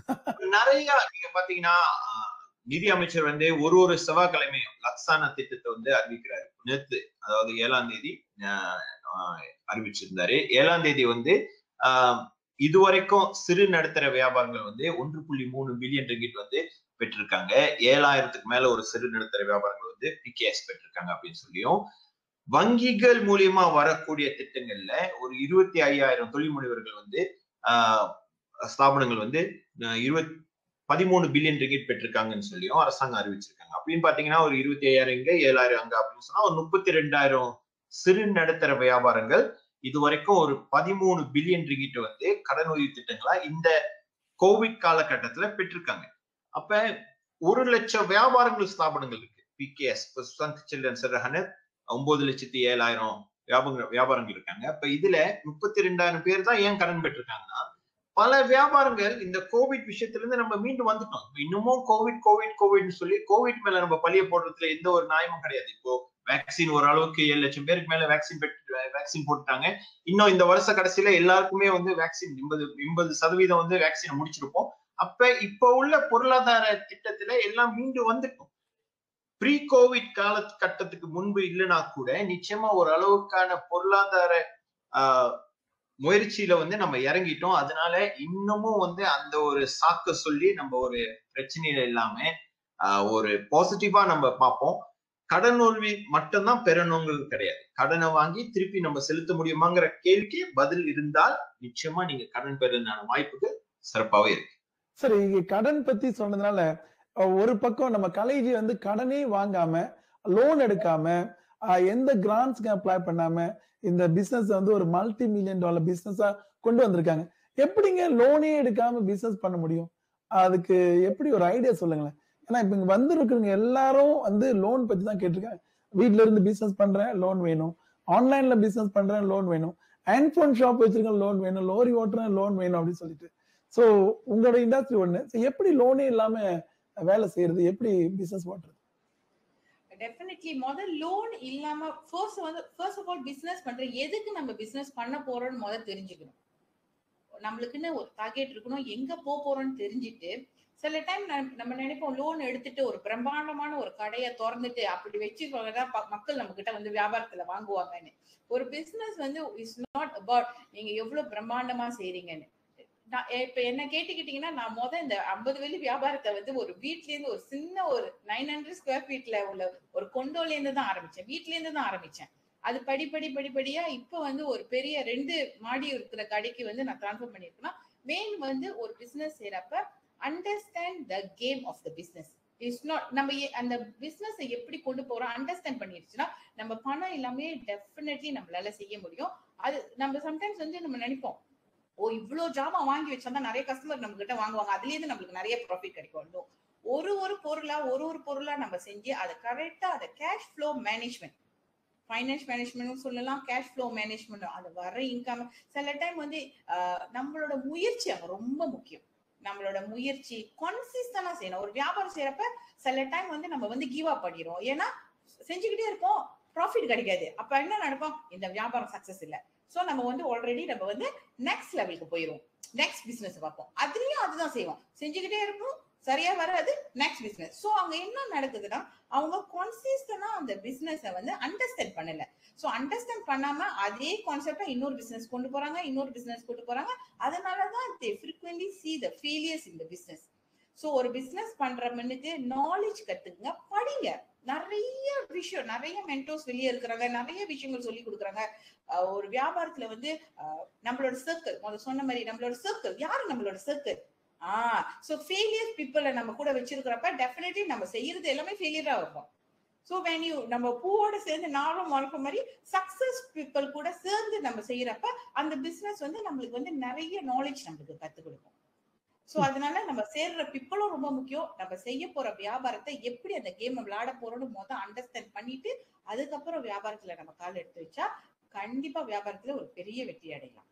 Speaker 4: நிறைய நீங்க பாத்தீங்கன்னா ஆஹ், நிதி அமைச்சர் வந்து ஒரு ஒரு செவ்வாய்க்கிழமையும் லக்ஸானா திட்டத்தை வந்து அறிவிக்கிறாரு நேத்து அதாவது ஏழாம் தேதி ஆஹ், ஆஹ், அறிவிச்சிருந்தாரு ஏழாம் தேதி வந்து ஆஹ், இதுவரைக்கும் சிறு நடுத்தர வியாபாரங்கள் வந்து ஒன்று புள்ளி மூணு பில்லியன் ரிங்கிட் வந்து பெற்றிருக்காங்க ஏழாயிரத்துக்கு மேல ஒரு சிறு நடுத்தர வியாபாரங்கள் வந்து பிகேஎஸ் பெற்றிருக்காங்க அப்படின்னு சொல்லியும் வங்கிகள் மூலியமா வரக்கூடிய திட்டங்கள்ல ஒரு இருபத்தி ஐயாயிரம் தொழில் முனைவர்கள் வந்து ஆஹ், ஸ்தாபனங்கள் வந்து அஹ் இருபத் பதிமூணு பில்லியன் ரிங்கிட் பெற்றிருக்காங்கன்னு சொல்லியும் அரசாங்கம் அறிவிச்சிருக்காங்க அப்படின்னு பாத்தீங்கன்னா ஒரு இருபத்தி ஐயாயிரம் இங்க ஏழாயிரம் அங்க அப்படின்னு சொன்னா ஒரு முப்பத்தி ரெண்டாயிரம் சிறு நடுத்தர வியாபாரங்கள் இது வரைக்கும் ஒரு பதிமூணு பில்லியன் ரிங்கிட் வந்து கடன் உதவி திட்டங்களா இந்த கோவிட் காலகட்டத்துல பெற்றிருக்காங்க அப்ப ஒரு லட்சம் வியாபாரங்கள் ஸ்தாபனங்கள் இருக்கு பிகேஎஸ் சுசந்த் சில்ட்ரன் சரஹனர் ஒன்பது லட்சத்தி ஏழாயிரம் வியாபார வியாபாரங்கள் இருக்காங்க அப்ப இதுல முப்பத்தி ரெண்டாயிரம் பேர் தான் ஏன் கடன் பெற்றிருக்காங்கன்னா பல வியாபாரங்கள் இந்த கோவிட் விஷயத்துல இருந்து நம்ம மீண்டும் வந்துட்டோம் இப்ப இன்னமும் கோவிட் கோவிட் கோவிட்னு சொல்லி கோவிட் மேல நம்ம பழிய போடுறதுல எந்த ஒரு நியாயமும் கிடையாது இப்போ வேக்சின் ஓரளவுக்கு ஏழு லட்சம் பேருக்கு மேல வேக்சின் பெற்று வேக்சின் போட்டுட்டாங்க இன்னும் இந்த வருஷ கடைசியில எல்லாருக்குமே வந்து வேக்சின் எண்பது எண்பது சதவீதம் வந்து வேக்சினை முடிச்சிருப்போம் அப்ப இப்ப உள்ள பொருளாதார திட்டத்துல எல்லாம் மீண்டும் வந்துட்டோம் ப்ரீ கோவிட் காலகட்டத்துக்கு முன்பு இல்லைனா கூட நிச்சயமா ஒரு அளவுக்கான பொருளாதார ஆஹ், முயற்சியில வந்து நம்ம இறங்கிட்டோம் அதனால இன்னமும் வந்து அந்த ஒரு சாக்க சொல்லி நம்ம ஒரு பிரச்சனையில இல்லாம ஆஹ், ஒரு பாசிட்டிவா நம்ம பார்ப்போம் கடன் உதவி மட்டும்தான் பெறணுங்கிறது கிடையாது கடனை வாங்கி திருப்பி நம்ம செலுத்த முடியுமாங்கிற கேள்விக்கு பதில் இருந்தால் நிச்சயமா நீங்க கடன் பெறதுனான வாய்ப்புகள் சிறப்பாவே இருக்கு
Speaker 2: சரி இங்க கடன் பத்தி சொன்னதுனால அஹ், ஒரு பக்கம் நம்ம கலைஜி வந்து கடனே வாங்காம லோன் எடுக்காம அஹ், எந்த கிராண்ட்ஸ்க்கு அப்ளை பண்ணாம இந்த பிசினஸ் வந்து ஒரு மல்டி மில்லியன் டாலர் பிசினஸா கொண்டு வந்திருக்காங்க எப்படிங்க லோனே எடுக்காம பிசினஸ் பண்ண முடியும் அதுக்கு எப்படி ஒரு ஐடியா சொல்லுங்களேன் ஏன்னா இப்ப இங்க வந்திருக்கிறவங்க எல்லாரும் வந்து லோன் பத்தி தான் கேட்டிருக்காங்க வீட்ல இருந்து பிசினஸ் பண்றேன் லோன் வேணும் ஆன்லைன்ல பிசினஸ் பண்றேன் லோன் வேணும் ஹேண்ட்போன் ஷாப் வச்சிருக்கேன் லோன் வேணும் லோரி ஓட்டுறேன் லோன் வேணும் அப்படின்னு சொல்லிட்டு சோ உங்களோட இண்டஸ்ட்ரி ஒண்ணு So, எப்படி லோனே இல்லாம வேலை செய்யறது எப்படி பிசினஸ் ஓட்டுறது
Speaker 5: டெஃபினெட்லி முதல் லோன் இல்லாம ஃபர்ஸ்ட் வந்து ஃபர்ஸ்ட் ஆஃப் ஆல் பிசினஸ் பண்ற எதுக்கு நம்ம பிசினஸ் பண்ண போறோம்னு முதல்ல தெரிஞ்சுக்கணும் நம்மளுக்குன்னு ஒரு டார்கெட் இருக்கணும் எங்க போக போறோம்னு தெரிஞ்சுட்டு சில டைம் நம்ம நினைப்போம் லோன் எடுத்துட்டு ஒரு பிரம்மாண்டமான ஒரு கடையை திறந்துட்டு அப்படி வச்சு தான் ப- மக்கள் நம்ம கிட்ட வந்து வியாபாரத்துல வாங்குவாங்கன்னு ஒரு பிசினஸ் வந்து இஸ் நாட் அபவுட் நீங்க எவ்வளவு பிரம்மாண்டமா செய்றீங்கன்னு நான் இப்ப என்ன கேட்டுக்கிட்டீங்கன்னா நான் முத இந்த ஐம்பது வெள்ளி வியாபாரத்தை வந்து ஒரு வீட்ல இருந்து ஒரு சின்ன ஒரு நைன் ஹண்ட்ரட் ஸ்கொயர் ஃபீட்ல உள்ள ஒரு கொண்டோல இருந்து தான் ஆரம்பிச்சேன் வீட்ல இருந்து தான் ஆரம்பிச்சேன் அது படிப்படி படிப்படியா இப்ப வந்து ஒரு பெரிய ரெண்டு மாடி இருக்கிற கடைக்கு வந்து நான் ட்ரான்ஸ்ஃபர் பண்ணிருக்கேன்னா மெயின் வந்து ஒரு பிசினஸ் செய்யறப்ப understand the game of the business it's not நம்ம எ- அந்த பிசினஸ் எப்படி கொண்டு போறோம் அண்டர்ஸ்டாண்ட் பண்ணிருச்சுன்னா நம்ம பணம் எல்லாமே டெஃபினெட்லி நம்மளால செய்ய முடியும் அது நம்ம சம்டைம்ஸ் வந்து நம்ம நினைப்போம் ஓ இவ்ளோ ஜாமான் வாங்கி வச்சா நிறைய கஸ்டமர் நம்ம கிட்ட வாங்குவாங்க அதுல இருந்து நம்மளுக்கு நிறைய ப்ராஃபிட் கிடைக்கும் No. ஒரு ஒரு பொருளா ஒரு ஒரு பொருளா நம்ம செஞ்சு அதை கரெக்டா அதை cash flow management finance management சொல்லலாம் கேஷ் ஃப்ளோ மேனேஜ்மெண்ட் அது வர இன்கம் சில டைம் வந்து ஆஹ், நம்மளோட முயற்சி அங்க ரொம்ப முக்கியம் நம்மளோட முயற்சி கன்சிஸ்டனா செய்யணும் ஒரு வியாபாரம் செய்யறப்ப சில டைம் வந்து நம்ம வந்து கிவ் அப் பண்ணிடுறோம் ஏன்னா செஞ்சுக்கிட்டே இருப்போம் ப்ராஃபிட் கிடைக்காது அப்ப என்ன நடக்கும் இந்த வியாபாரம் சக்சஸ் இல்ல சோ நம்ம வந்து ஆல்ரெடி நம்ம வந்து நெக்ஸ்ட் லெவலுக்கு போயிரும் நெக்ஸ்ட் பிசினஸ் பார்ப்போம் அதுலயும் அதுதான் செய்வோம் செஞ்சுக்கிட்டே இருப்போம் சரியா வராது நெக்ஸ்ட் பிசினஸ் சோ அங்க என்ன நடக்குதுன்னா அவங்க கான்சிஸ்டனா அந்த பிசினஸ வந்து அண்டர்ஸ்டாண்ட் பண்ணல சோ அண்டர்ஸ்டாண்ட் பண்ணாம அதே கான்செப்டா இன்னொரு பிசினஸ் கொண்டு போறாங்க இன்னொரு பிசினஸ் கொண்டு போறாங்க அதனாலதான் they frequently see the failures in the business so ஒரு பிசினஸ் பண்றவனுக்கு நாலேஜ் கத்துக்குங்க படிங்க நிறைய விஷயம் நிறைய மென்டோஸ் வெளியே இருக்கிறாங்க நிறைய விஷயங்கள் சொல்லி கொடுக்குறாங்க அஹ் ஒரு வியாபாரத்துல வந்து அஹ் நம்மளோட சர்க்கிள் முதல்ல சொன்ன மாதிரி நம்மளோட சர்க்கிள் யாரு நம்மளோட சர்க்கிள் ஆஹ் சோ ஃபெயிலியர் பீப்புள நம்ம கூட வச்சிருக்கிறப்ப டெஃபினெட்லி நம்ம செய்யறது எல்லாமே ஃபெயிலியரா இருக்கும் சோ when you நம்ம பூவோட சேர்ந்து நாளும் வளர்க்க மாதிரி சக்சஸ் பீப்புள் கூட சேர்ந்து நம்ம செய்யறப்ப அந்த பிசினஸ் வந்து நம்மளுக்கு வந்து நிறைய நாலேஜ் நம்மளுக்கு கத்து கொடுக்கும் சோ அதனால நம்ம சேர்ற பீப்புளும் ரொம்ப முக்கியம் நம்ம செய்ய போற வியாபாரத்தை எப்படி அந்த கேம் விளையாட போறோம்னு முத அண்டர்ஸ்டாண்ட் பண்ணிட்டு அதுக்கப்புறம் வியாபாரத்துல நம்ம கால் எடுத்து வச்சா கண்டிப்பா வியாபாரத்துல ஒரு பெரிய வெற்றி அடையலாம்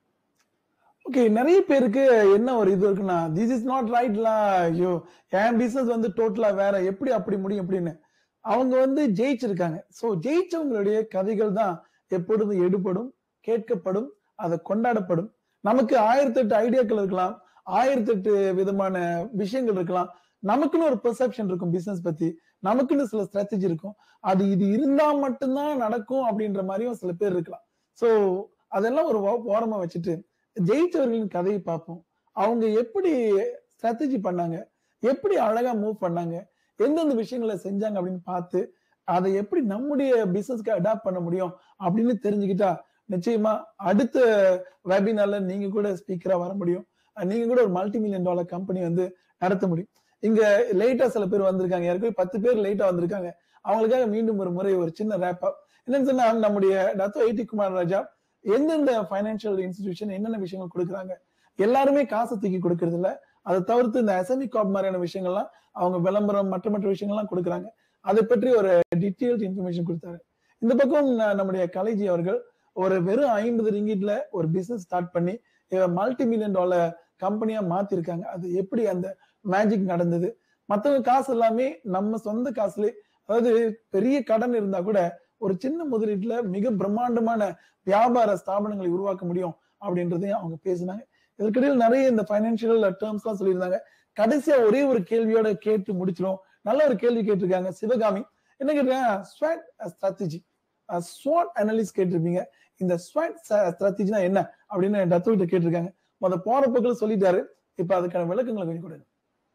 Speaker 2: ஓகே நிறைய பேருக்கு என்ன ஒரு இது இருக்குன்னா திஸ் இஸ் நாட் ரைட்லாம் ஐயோ என் பிசினஸ் வந்து டோட்டலா வேற எப்படி அப்படி முடியும் அப்படின்னு அவங்க வந்து ஜெயிச்சிருக்காங்க சோ ஜெயிச்சவங்களுடைய கதைகள் தான் எப்பொழுதும் எடுபடும் கேட்கப்படும் அதை கொண்டாடப்படும் நமக்கு ஆயிரத்தி எட்டு ஐடியாக்கள் இருக்கலாம் ஆயிரத்தி எட்டு விதமான விஷயங்கள் இருக்கலாம் நமக்குன்னு ஒரு பெர்செப்ஷன் இருக்கும் பிசினஸ் பத்தி நமக்குன்னு சில ஸ்ட்ராட்டஜி இருக்கும் அது இது இருந்தா மட்டும்தான் நடக்கும் அப்படின்ற மாதிரியும் சில பேர் இருக்கலாம் சோ அதெல்லாம் ஒரு ஓ- ஓரமா வச்சுட்டு ஜெயிச்சவர்களின் கதையை பார்ப்போம் அவங்க எப்படி ஸ்ட்ராட்டஜி பண்ணாங்க எப்படி அழகா மூவ் பண்ணாங்க எந்தெந்த விஷயங்களை செஞ்சாங்க அப்படின்னு பார்த்து அதை எப்படி நம்முடைய பிசினஸ்க்கு அடாப்ட் பண்ண முடியும் அப்படின்னு தெரிஞ்சுக்கிட்டா நிச்சயமா அடுத்த வெபினார்ல நீங்க கூட ஸ்பீக்கரா வர முடியும் அஹ் நீங்க கூட ஒரு மல்டி மில்லியன் டாலர் கம்பெனி வந்து நடத்த முடியும் இங்க லேட்டா சில பேர் வந்திருக்காங்க யாருக்கும் பத்து பேர் லேட்டா வந்திருக்காங்க அவங்களுக்காக மீண்டும் ஒரு முறை ஒரு சின்ன ரேப் அப் என்னன்னு சொன்னா நம்முடைய டத்தோ ஐடி குமார் ராஜா எந்தெந்த ஃபைனான்சியல் இன்ஸ்டிடியூஷன் என்னென்ன விஷயங்கள் கொடுக்குறாங்க எல்லாருமே காசு தூக்கி கொடுக்கறது இல்ல அதை தவிர்த்து இந்த அசமி காப் மாதிரியான விஷயங்கள்லாம் அவங்க விளம்பரம் மற்ற மற்ற விஷயங்கள்லாம் கொடுக்குறாங்க அதை பற்றி ஒரு டீட்டெயில்ட் இன்ஃபர்மேஷன் கொடுத்தாரு இந்த பக்கம் ந- நம்முடைய கலைஜி அவர்கள் ஒரு வெறும் ஐம்பது ரிங்கிட்ல ஒரு பிசினஸ் ஸ்டார்ட் பண்ணி மல்டி மில்லியன் டாலர் கம்பெனியா மாத்திருக்காங்க அது எப்படி அந்த மேஜிக் நடந்தது மத்தவங்க காசு எல்லாமே நம்ம சொந்த காசுல அதாவது பெரிய கடன் இருந்தா கூட ஒரு சின்ன முதலீட்டுல மிக பிரம்மாண்டமான வியாபார ஸ்தாபனங்களை உருவாக்க முடியும் அப்படின்றதையும் அவங்க பேசினாங்க இதற்கிடையில் நிறைய இந்த பைனான்சியல் டேர்ம்ஸ் எல்லாம் சொல்லியிருந்தாங்க கடைசியா ஒரே ஒரு கேள்வியோட கேட்டு முடிச்சிடும் நல்ல ஒரு கேள்வி கேட்டிருக்காங்க சிவகாமி என்ன கேட்டிருக்காங்க ஸ்வாட் ஸ்ட்ராட்டஜி ஸ்வாட் அனலிஸ் கேட்டிருப்பீங்க இந்த ஸ்வாட் ஸ்ட்ராட்டஜினா என்ன அப்படின்னு டத்து கிட்ட கேட்டிருக்காங்க முத போற பக்கத்துல சொல்லிட்டாரு இப்ப அதுக்கான விளக்கங்களை கொஞ்சம் கொடுங்க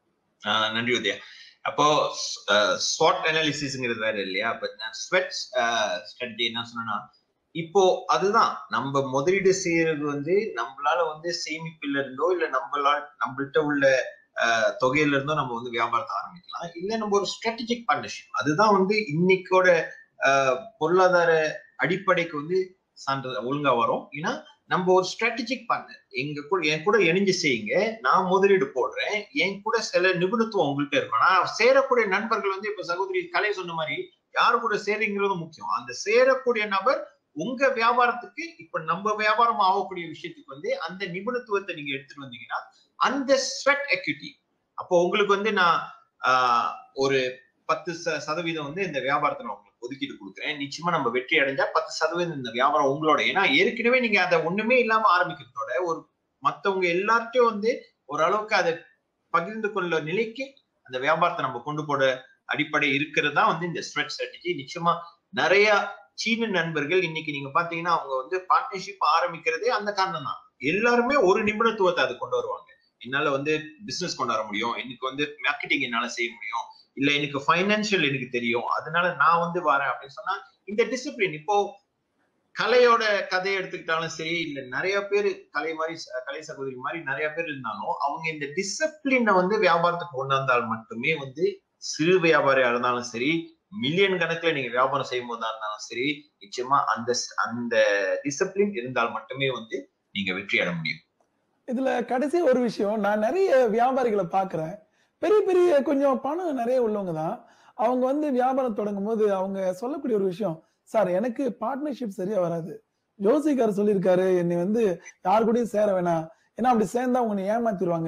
Speaker 4: ஆஹ் நன்றி உதயா அப்போ ஸ்வாட் அனாலிசிஸ்ங்கிறது வேற இல்லையா பட் நான் ஸ்வெட் ஸ்ட்ராட்டஜி என்ன சொன்னா இப்போ அதுதான் நம்ம முதலீடு செய்யறது வந்து நம்மளால வந்து சேமிப்புல இருந்தோ இல்ல நம்மளால நம்மள்ட்ட உள்ள ஆஹ், தொகையில இருந்தோ நம்ம வந்து வியாபாரத்தை ஆரம்பிக்கலாம் இல்ல நம்ம ஒரு ஸ்ட்ராட்டஜிக் பார்ட்னர்ஷிப் அதுதான் வந்து இன்னைக்கோட ஆஹ், பொருளாதார அடிப்படைக்கு வந்து சான்று ஒழுங்கா வரும் ஏன்னா நம்ம ஒரு ஸ்ட்ராட்டஜிக் பார்ட்னர் எங்க கூட என் கூட இணைஞ்சு செய்யுங்க நான் முதலீடு போடுறேன் என் கூட சில நிபுணத்துவம் உங்கள்கிட்ட இருக்கும் நான் சேரக்கூடிய நண்பர்கள் வந்து இப்ப சகோதரி கலை சொன்ன மாதிரி யாரு கூட சேருங்கிறது முக்கியம் அந்த சேரக்கூடிய நபர் உங்க வியாபாரத்துக்கு இப்ப நம்ம வியாபாரம் ஆகக்கூடிய விஷயத்துக்கு வந்து அந்த நிபுணத்துவத்தை நீங்க எடுத்துட்டு வந்தீங்கன்னா அந்த ஸ்வெட் எக்யூட்டி அப்போ உங்களுக்கு வந்து நான் ஆஹ், ஒரு பத்து ச- சதவீதம் வந்து இந்த வியாபாரத்தை நான் உங்களுக்கு ஒதுக்கீடு கொடுக்குறேன் நிச்சயமா நம்ம வெற்றி அடைஞ்சா பத்து சதவீதம் இந்த வியாபாரம் உங்களோட ஏன்னா ஏற்கனவே நீங்க அதை ஒண்ணுமே இல்லாம ஆரம்பிக்கிறதோட ஒரு மத்தவங்க எல்லார்ட்டையும் வந்து ஓரளவுக்கு அதை பகிர்ந்து கொள்ள நிலைக்கு அந்த வியாபாரத்தை நம்ம கொண்டு போட அடிப்படை இருக்கிறது தான் வந்து இந்த ஸ்ட்ரெட் ஸ்ட்ராட்டஜி நிச்சயமா நிறைய சீன நண்பர்கள் இன்னைக்கு நீங்க பாத்தீங்கன்னா அவங்க வந்து பார்ட்னர்ஷிப் ஆரம்பிக்கிறதே அந்த காரணம் தான் எல்லாருமே ஒரு நிபுணத்துவத்தை அது கொண்டு வருவாங்க என்னால வந்து பிசினஸ் கொண்டு வர முடியும் எனக்கு வந்து மார்க்கெட்டிங் என்னால செய்ய முடியும் இல்ல எனக்கு ஃபைனான்சியல் எனக்கு தெரியும் அதனால நான் வந்து வரேன் அப்படின்னு சொன்னா இந்த டிசிப்ளின் இப்போ கலையோட கதையை எடுத்துக்கிட்டாலும் சரி இல்ல நிறைய பேர் கலை மாதிரி ச- கலை சகோதரி மாதிரி நிறைய பேர் இருந்தாலும் அவங்க இந்த டிசிப்ளினை வந்து வியாபாரத்துக்கு கொண்டு வந்தால் மட்டுமே வந்து சிறு வியாபாரியா இருந்தாலும் சரி மில்லியன் கணக்குல நீங்க வியாபாரம் செய்யும் போதா இருந்தாலும் சரி நிச்சயமா அந்த ஸ்- அந்த டிசிப்ளின் இருந்தால் மட்டுமே வந்து நீங்க வெற்றி அடைய முடியும்
Speaker 2: இதுல கடைசி ஒரு விஷயம் நான் நிறைய வியாபாரிகளை பாக்குறேன் பெரிய பெரிய கொஞ்சம் பணம் நிறைய உள்ளவங்க தான் அவங்க வந்து வியாபாரம் தொடங்கும் போது அவங்க சொல்லக்கூடிய ஒரு விஷயம் சார் எனக்கு பார்ட்னர்ஷிப் சரியா வராது ஜோசிக்கார் சொல்லியிருக்காரு என்னை வந்து யார் கூடயும் சேர வேணாம் ஏன்னா அப்படி சேர்ந்தா உன்னை ஏமாத்திடுவாங்க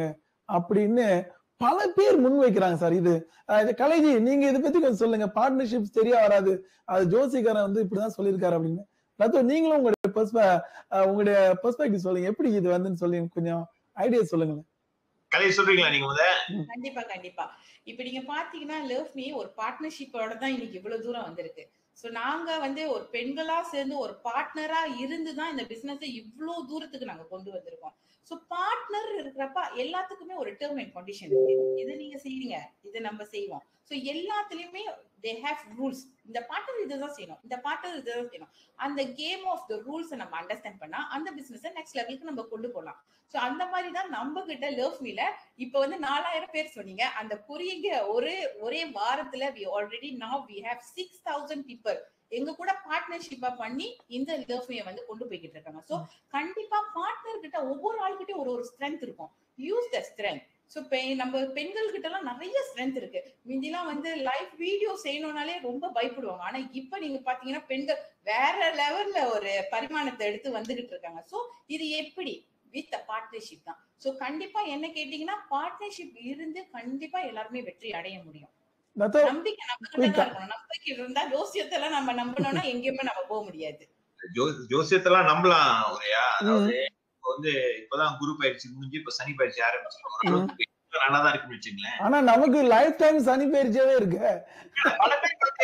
Speaker 2: அப்படின்னு பல பேர் முன்வைக்கிறாங்க சார் இது அஹ் இது கலைஜி நீங்க இதை பத்தி கொஞ்சம் சொல்லுங்க பார்ட்னர்ஷிப்ஸ் தெரிய வராது அது ஜோசிகாரன் வந்து இப்படிதான் சொல்லியிருக்காரு அப்படின்னு ரத்தோ நீங்களும் உங்களுடைய பெர்ஸ்ப உங்களுடைய பெர்ஸ்பெக்டிவ் சொல்லுங்க எப்படி இது வந்துன்னு சொல்லி கொஞ்சம் ஐடியா சொல்லுங்களேன்
Speaker 4: கதை சொல்றீங்களா நீங்க முத
Speaker 5: கண்டிப்பா கண்டிப்பா இப்ப நீங்க பாத்தீங்கன்னா லவ் மீ ஒரு பார்ட்னர்ஷிப்போட தான் இன்னைக்கு இவ்வளவு தூரம் வந்திருக்கு சோ நாங்க வந்து ஒரு பெண்களா சேர்ந்து ஒரு பார்ட்னரா இருந்து தான் இந்த பிசினஸ் இவ்வளவு தூரத்துக்கு நாங்க கொண்டு வந்திருக்கோம் சோ பார்ட்னர் இருக்கிறப்ப எல்லாத்துக்குமே ஒரு டேர்ம் அண்ட் கண்டிஷன் இருக்கு இது நீங்க செய்வீங்க இது நம்ம செய்வோம் சோ எல்லாத்துலயுமே தே ஹேவ் ரூல்ஸ் இந்த பார்ட்னர் இதுதான் செய்யணும் இந்த பார்ட்னர் இதுதான் செய்யணும் அந்த கேம் ஆஃப் த ரூல்ஸ் நம்ம அண்டர்ஸ்டாண்ட் பண்ணா அந்த பிசினஸ் நெக்ஸ்ட் லெவலுக்கு நம்ம கொண்டு போகலாம் சோ அந்த மாதிரி தான் நம்ம கிட்ட லவ் மீல இப்ப வந்து நாலாயிரம் பேர் சொன்னீங்க அந்த குறியீங்க ஒரே ஒரே வாரத்துல we already now we have six thousand people எங்க கூட பார்ட்னர்ஷிப்பா பண்ணி இந்த லவ்மியை வந்து கொண்டு போய்கிட்டு இருக்காங்க சோ கண்டிப்பா பார்ட்னர் கிட்ட ஒவ்வொரு ஆள்கிட்டயும் ஒரு ஒரு ஸ்ட்ரென்த் இருக்கும் யூஸ் த ஸ்ட்ரென்த் சோ நம்ம பெண்கள் கிட்ட எல்லாம் நிறைய ஸ்ட்ரென்த் இருக்கு முந்திலாம் வந்து லைவ் வீடியோ செய்யணும்னாலே ரொம்ப பயப்படுவாங்க ஆனா இப்ப நீங்க பாத்தீங்கன்னா பெண்கள் வேற லெவல்ல ஒரு பரிமாணத்தை எடுத்து வந்துகிட்டு இருக்காங்க சோ இது எப்படி வித் பார்ட்னர்ஷிப் தான் சோ கண்டிப்பா என்ன கேட்டீங்கன்னா பார்ட்னர்ஷிப் இருந்து கண்டிப்பா எல்லாருமே வெற்றி அடைய முடியும்
Speaker 2: ரத்தோ
Speaker 5: நம்பிக்கை நம்ம கிட்ட தான் இருக்கணும் நம்பிக்கை இருந்தா ஜோசியத்தெல்லாம் நம்ம நம்பணும்னா எங்கேயுமே நம்ம போக முடியாது
Speaker 4: ஜோ- ஜோசியத்தெல்லாம் நம்பலாம் உரையா அதாவது இப்ப வந்து இப்பதான் குரு பயிற்சி முடிஞ்சு இப்ப சனி பயிற்சி ஆரம்பிச்சிருக்கோம் ஓரளவுக்கு நல்லா தான் இருக்குன்னு வச்சுங்களேன்
Speaker 2: ஆனா நமக்கு லைஃப் டைம் சனி பயிற்சியாவே இருக்கு
Speaker 4: பல பேர் வந்து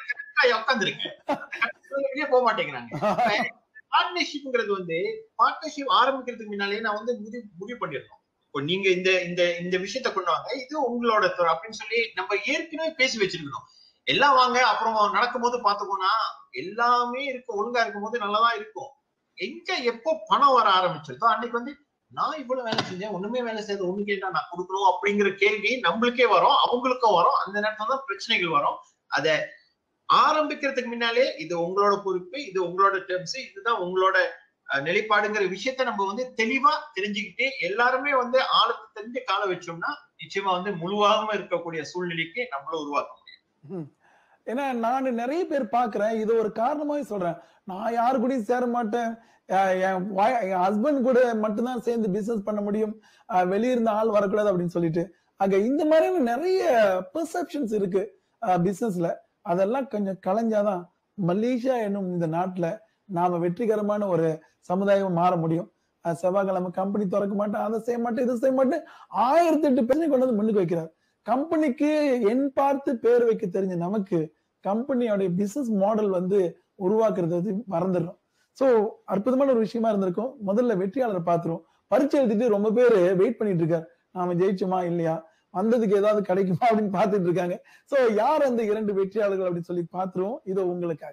Speaker 4: உட்காந்துருக்கேன் போக மாட்டேங்கிறாங்க பார்ட்னர்ஷிப்ங்கிறது வந்து பார்ட்னர்ஷிப் ஆரம்பிக்கிறதுக்கு முன்னாலே நான் வந்து முடிவு முடிவு பண்ணிருந்தோம் இப்போ நீங்க இந்த இந்த இந்த விஷயத்த கொண்டு வாங்க இது உங்களோட துறை அப்படின்னு சொல்லி நம்ம ஏற்கனவே பேசி வச்சிருக்கணும் எல்லாம் வாங்க அப்புறம் நடக்கும்போது பாத்துக்கோனா எல்லாமே இருக்கும் ஒழுங்கா இருக்கும்போது நல்லதான் இருக்கும் எங்க எப்போ பணம் வர ஆரம்பிச்சிருக்கோ அன்னைக்கு வந்து நான் இவ்வளவு வேலை செஞ்சேன் ஒண்ணுமே வேலை செய்யறது ஒண்ணு கேட்டா நான் கொடுக்கணும் அப்படிங்கிற கேள்வி நம்மளுக்கே வரும் அவங்களுக்கும் வரும் அந்த நேரத்துல தான் பிரச்சனைகள் வரும் அத ஆரம்பிக்கிறதுக்கு முன்னாலே இது உங்களோட பொறுப்பு இது உங்களோட டேர்ம்ஸ் இதுதான் உங்களோட அஹ், நிலைப்பாடுங்கிற விஷயத்த நம்ம வந்து தெளிவா தெரிஞ்சுக்கிட்டு எல்லாருமே வந்து ஆழத்தை தெரிஞ்சு கால வச்சோம்னா நிச்சயமா வந்து முழுவாம இருக்கக்கூடிய சூழ்நிலைக்கு நம்மள உருவாக்க முடியும்
Speaker 2: ஏன்னா நான் நிறைய பேர் பாக்குறேன் இது ஒரு காரணமாவே சொல்றேன் நான் யாரு கூடயும் சேர மாட்டேன் அஹ் என் wi- என் ஹஸ்பண்ட் கூட மட்டும்தான் சேர்ந்து பிசினஸ் பண்ண முடியும் அஹ் வெளிய இருந்த ஆள் வரக்கூடாது அப்படின்னு சொல்லிட்டு அங்க இந்த மாதிரியான நிறைய பெர்செப்ஷன்ஸ் இருக்கு பிசினஸ்ல அதெல்லாம் கொஞ்சம் கலைஞ்சாதான் மலேசியா என்னும் இந்த நாட்டுல நாம வெற்றிகரமான ஒரு சமுதாயம் மாற முடியும் அஹ் செவ்வாய்க்கிழமை கம்பெனி திறக்க மாட்டேன் அதை செய்ய மாட்டேன் இதை செய்ய மாட்டேன் ஆயிரத்தி எட்டு பிரச்சனை கொண்டு வந்து முன்னுக்கு வைக்கிறார் கம்பெனிக்கு எண் பார்த்து பேர் வைக்க தெரிஞ்ச நமக்கு கம்பெனியோடைய பிசினஸ் மாடல் வந்து உருவாக்குறது வந்து மறந்துடுறோம் சோ அற்புதமான ஒரு விஷயமா இருந்திருக்கும் முதல்ல வெற்றியாளரை பார்த்துருவோம் பரீட்சை எழுதிட்டு ரொம்ப பேர் வெயிட் பண்ணிட்டு இருக்காரு நாம ஜெயிச்சோமா இல்லையா வந்ததுக்கு ஏதாவது கிடைக்குமா அப்படின்னு பார்த்துட்டு இருக்காங்க சோ யார் அந்த இரண்டு வெற்றியாளர்கள் அப்படின்னு சொல்லி பார்த்துருவோம் இது உங்களுக்காக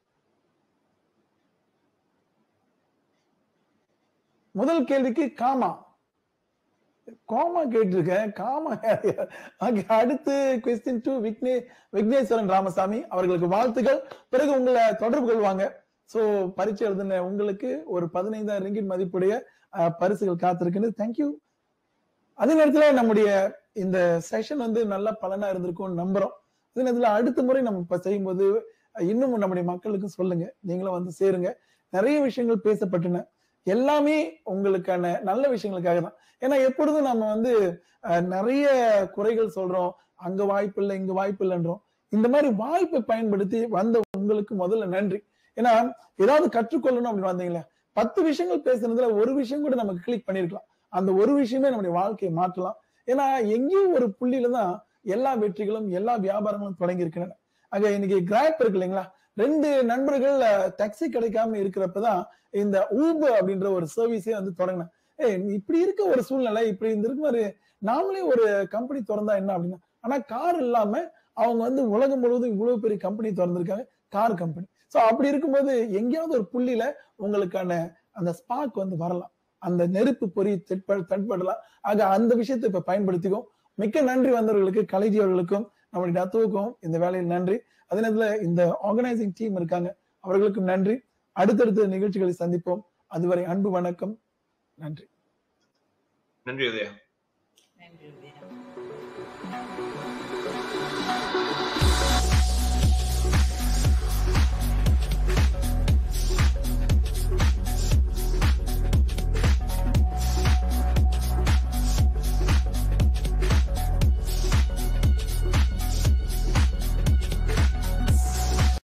Speaker 2: முதல் கேள்விக்கு காமா காமா கேட்டிருக்கேன் காமா Okay, அடுத்து கொஸ்டின் டு விக்னே விக்னேஸ்வரன் ராமசாமி அவர்களுக்கு வாழ்த்துக்கள் பிறகு உங்களை தொடர்பு கொள்வாங்க சோ பரீட்சை எழுதின உங்களுக்கு ஒரு பதினைந்தாயிரம் ரிங்கிட் மதிப்புடைய அஹ், பரிசுகள் காத்திருக்குன்னு தேங்க்யூ அதே நேரத்துல நம்முடைய இந்த செஷன் வந்து நல்ல பலனா இருந்திருக்கும் நம்புறோம் அதே நேரத்துல அடுத்த முறை நம்ம இப்ப செய்யும்போது அஹ், இன்னும் நம்முடைய மக்களுக்கு சொல்லுங்க நீங்களும் வந்து சேருங்க நிறைய விஷயங்கள் பேசப்பட்டன எல்லாமே உங்களுக்கான நல்ல விஷயங்களுக்காக தான் ஏன்னா எப்பொழுதும் நம்ம வந்து அஹ், நிறைய குறைகள் சொல்றோம் அங்க வாய்ப்பு இல்லை இங்க வாய்ப்பு இல்லைன்றோம் இந்த மாதிரி வாய்ப்பை பயன்படுத்தி வந்த உங்களுக்கு முதல்ல நன்றி ஏன்னா ஏதாவது கற்றுக்கொள்ளணும் அப்படின்னு வந்தீங்களே பத்து விஷயங்கள் பேசுனதுல ஒரு விஷயம் கூட நமக்கு கிளிக் பண்ணிருக்கலாம் அந்த ஒரு விஷயமே நம்முடைய வாழ்க்கையை மாற்றலாம் ஏன்னா எங்கேயோ ஒரு புள்ளியில தான் எல்லா வெற்றிகளும் எல்லா வியாபாரங்களும் தொடங்கி இருக்கின்றன அங்க இன்னைக்கு கிராப் இருக்கு இல்லைங்களா ரெண்டு நண்பர்கள் டாக்ஸி கிடைக்காம இருக்கிறப்பதான் இந்த ஊபர் அப்படின்ற ஒரு சர்வீஸே வந்து தொடங்கினேன் ஏய் இப்படி இருக்க ஒரு சூழ்நிலை இப்படி இந்த இருக்கு மாதிரி நாமளே ஒரு கம்பெனி திறந்தா என்ன அப்படின்னா ஆனா கார் இல்லாம அவங்க வந்து உலகம் முழுவதும் இவ்வளவு பெரிய கம்பெனி திறந்திருக்காங்க கார் கம்பெனி சோ அப்படி இருக்கும்போது எங்கேயாவது ஒரு புள்ளியில உங்களுக்கான அந்த ஸ்பார்க் வந்து வரலாம் அந்த நெருப்பு பொறி தென்ப- தென்படலாம் ஆக அந்த விஷயத்தை இப்ப பயன்படுத்திக்கோ மிக்க நன்றி வந்தவர்களுக்கு கலைஜி அவர்களுக்கும் நம்முடைய டத்துவுக்கும் இந்த வேலையில் நன்றி அதே நேரத்துல இந்த ஆர்கனைசிங் டீம் இருக்காங்க அவர்களுக்கும் நன்றி அடுத்தடுத்த நிகழ்ச்சிகளை சந்திப்போம் அதுவரை அன்பு வணக்கம் நன்றி
Speaker 4: நன்றி உதயா
Speaker 5: நன்றி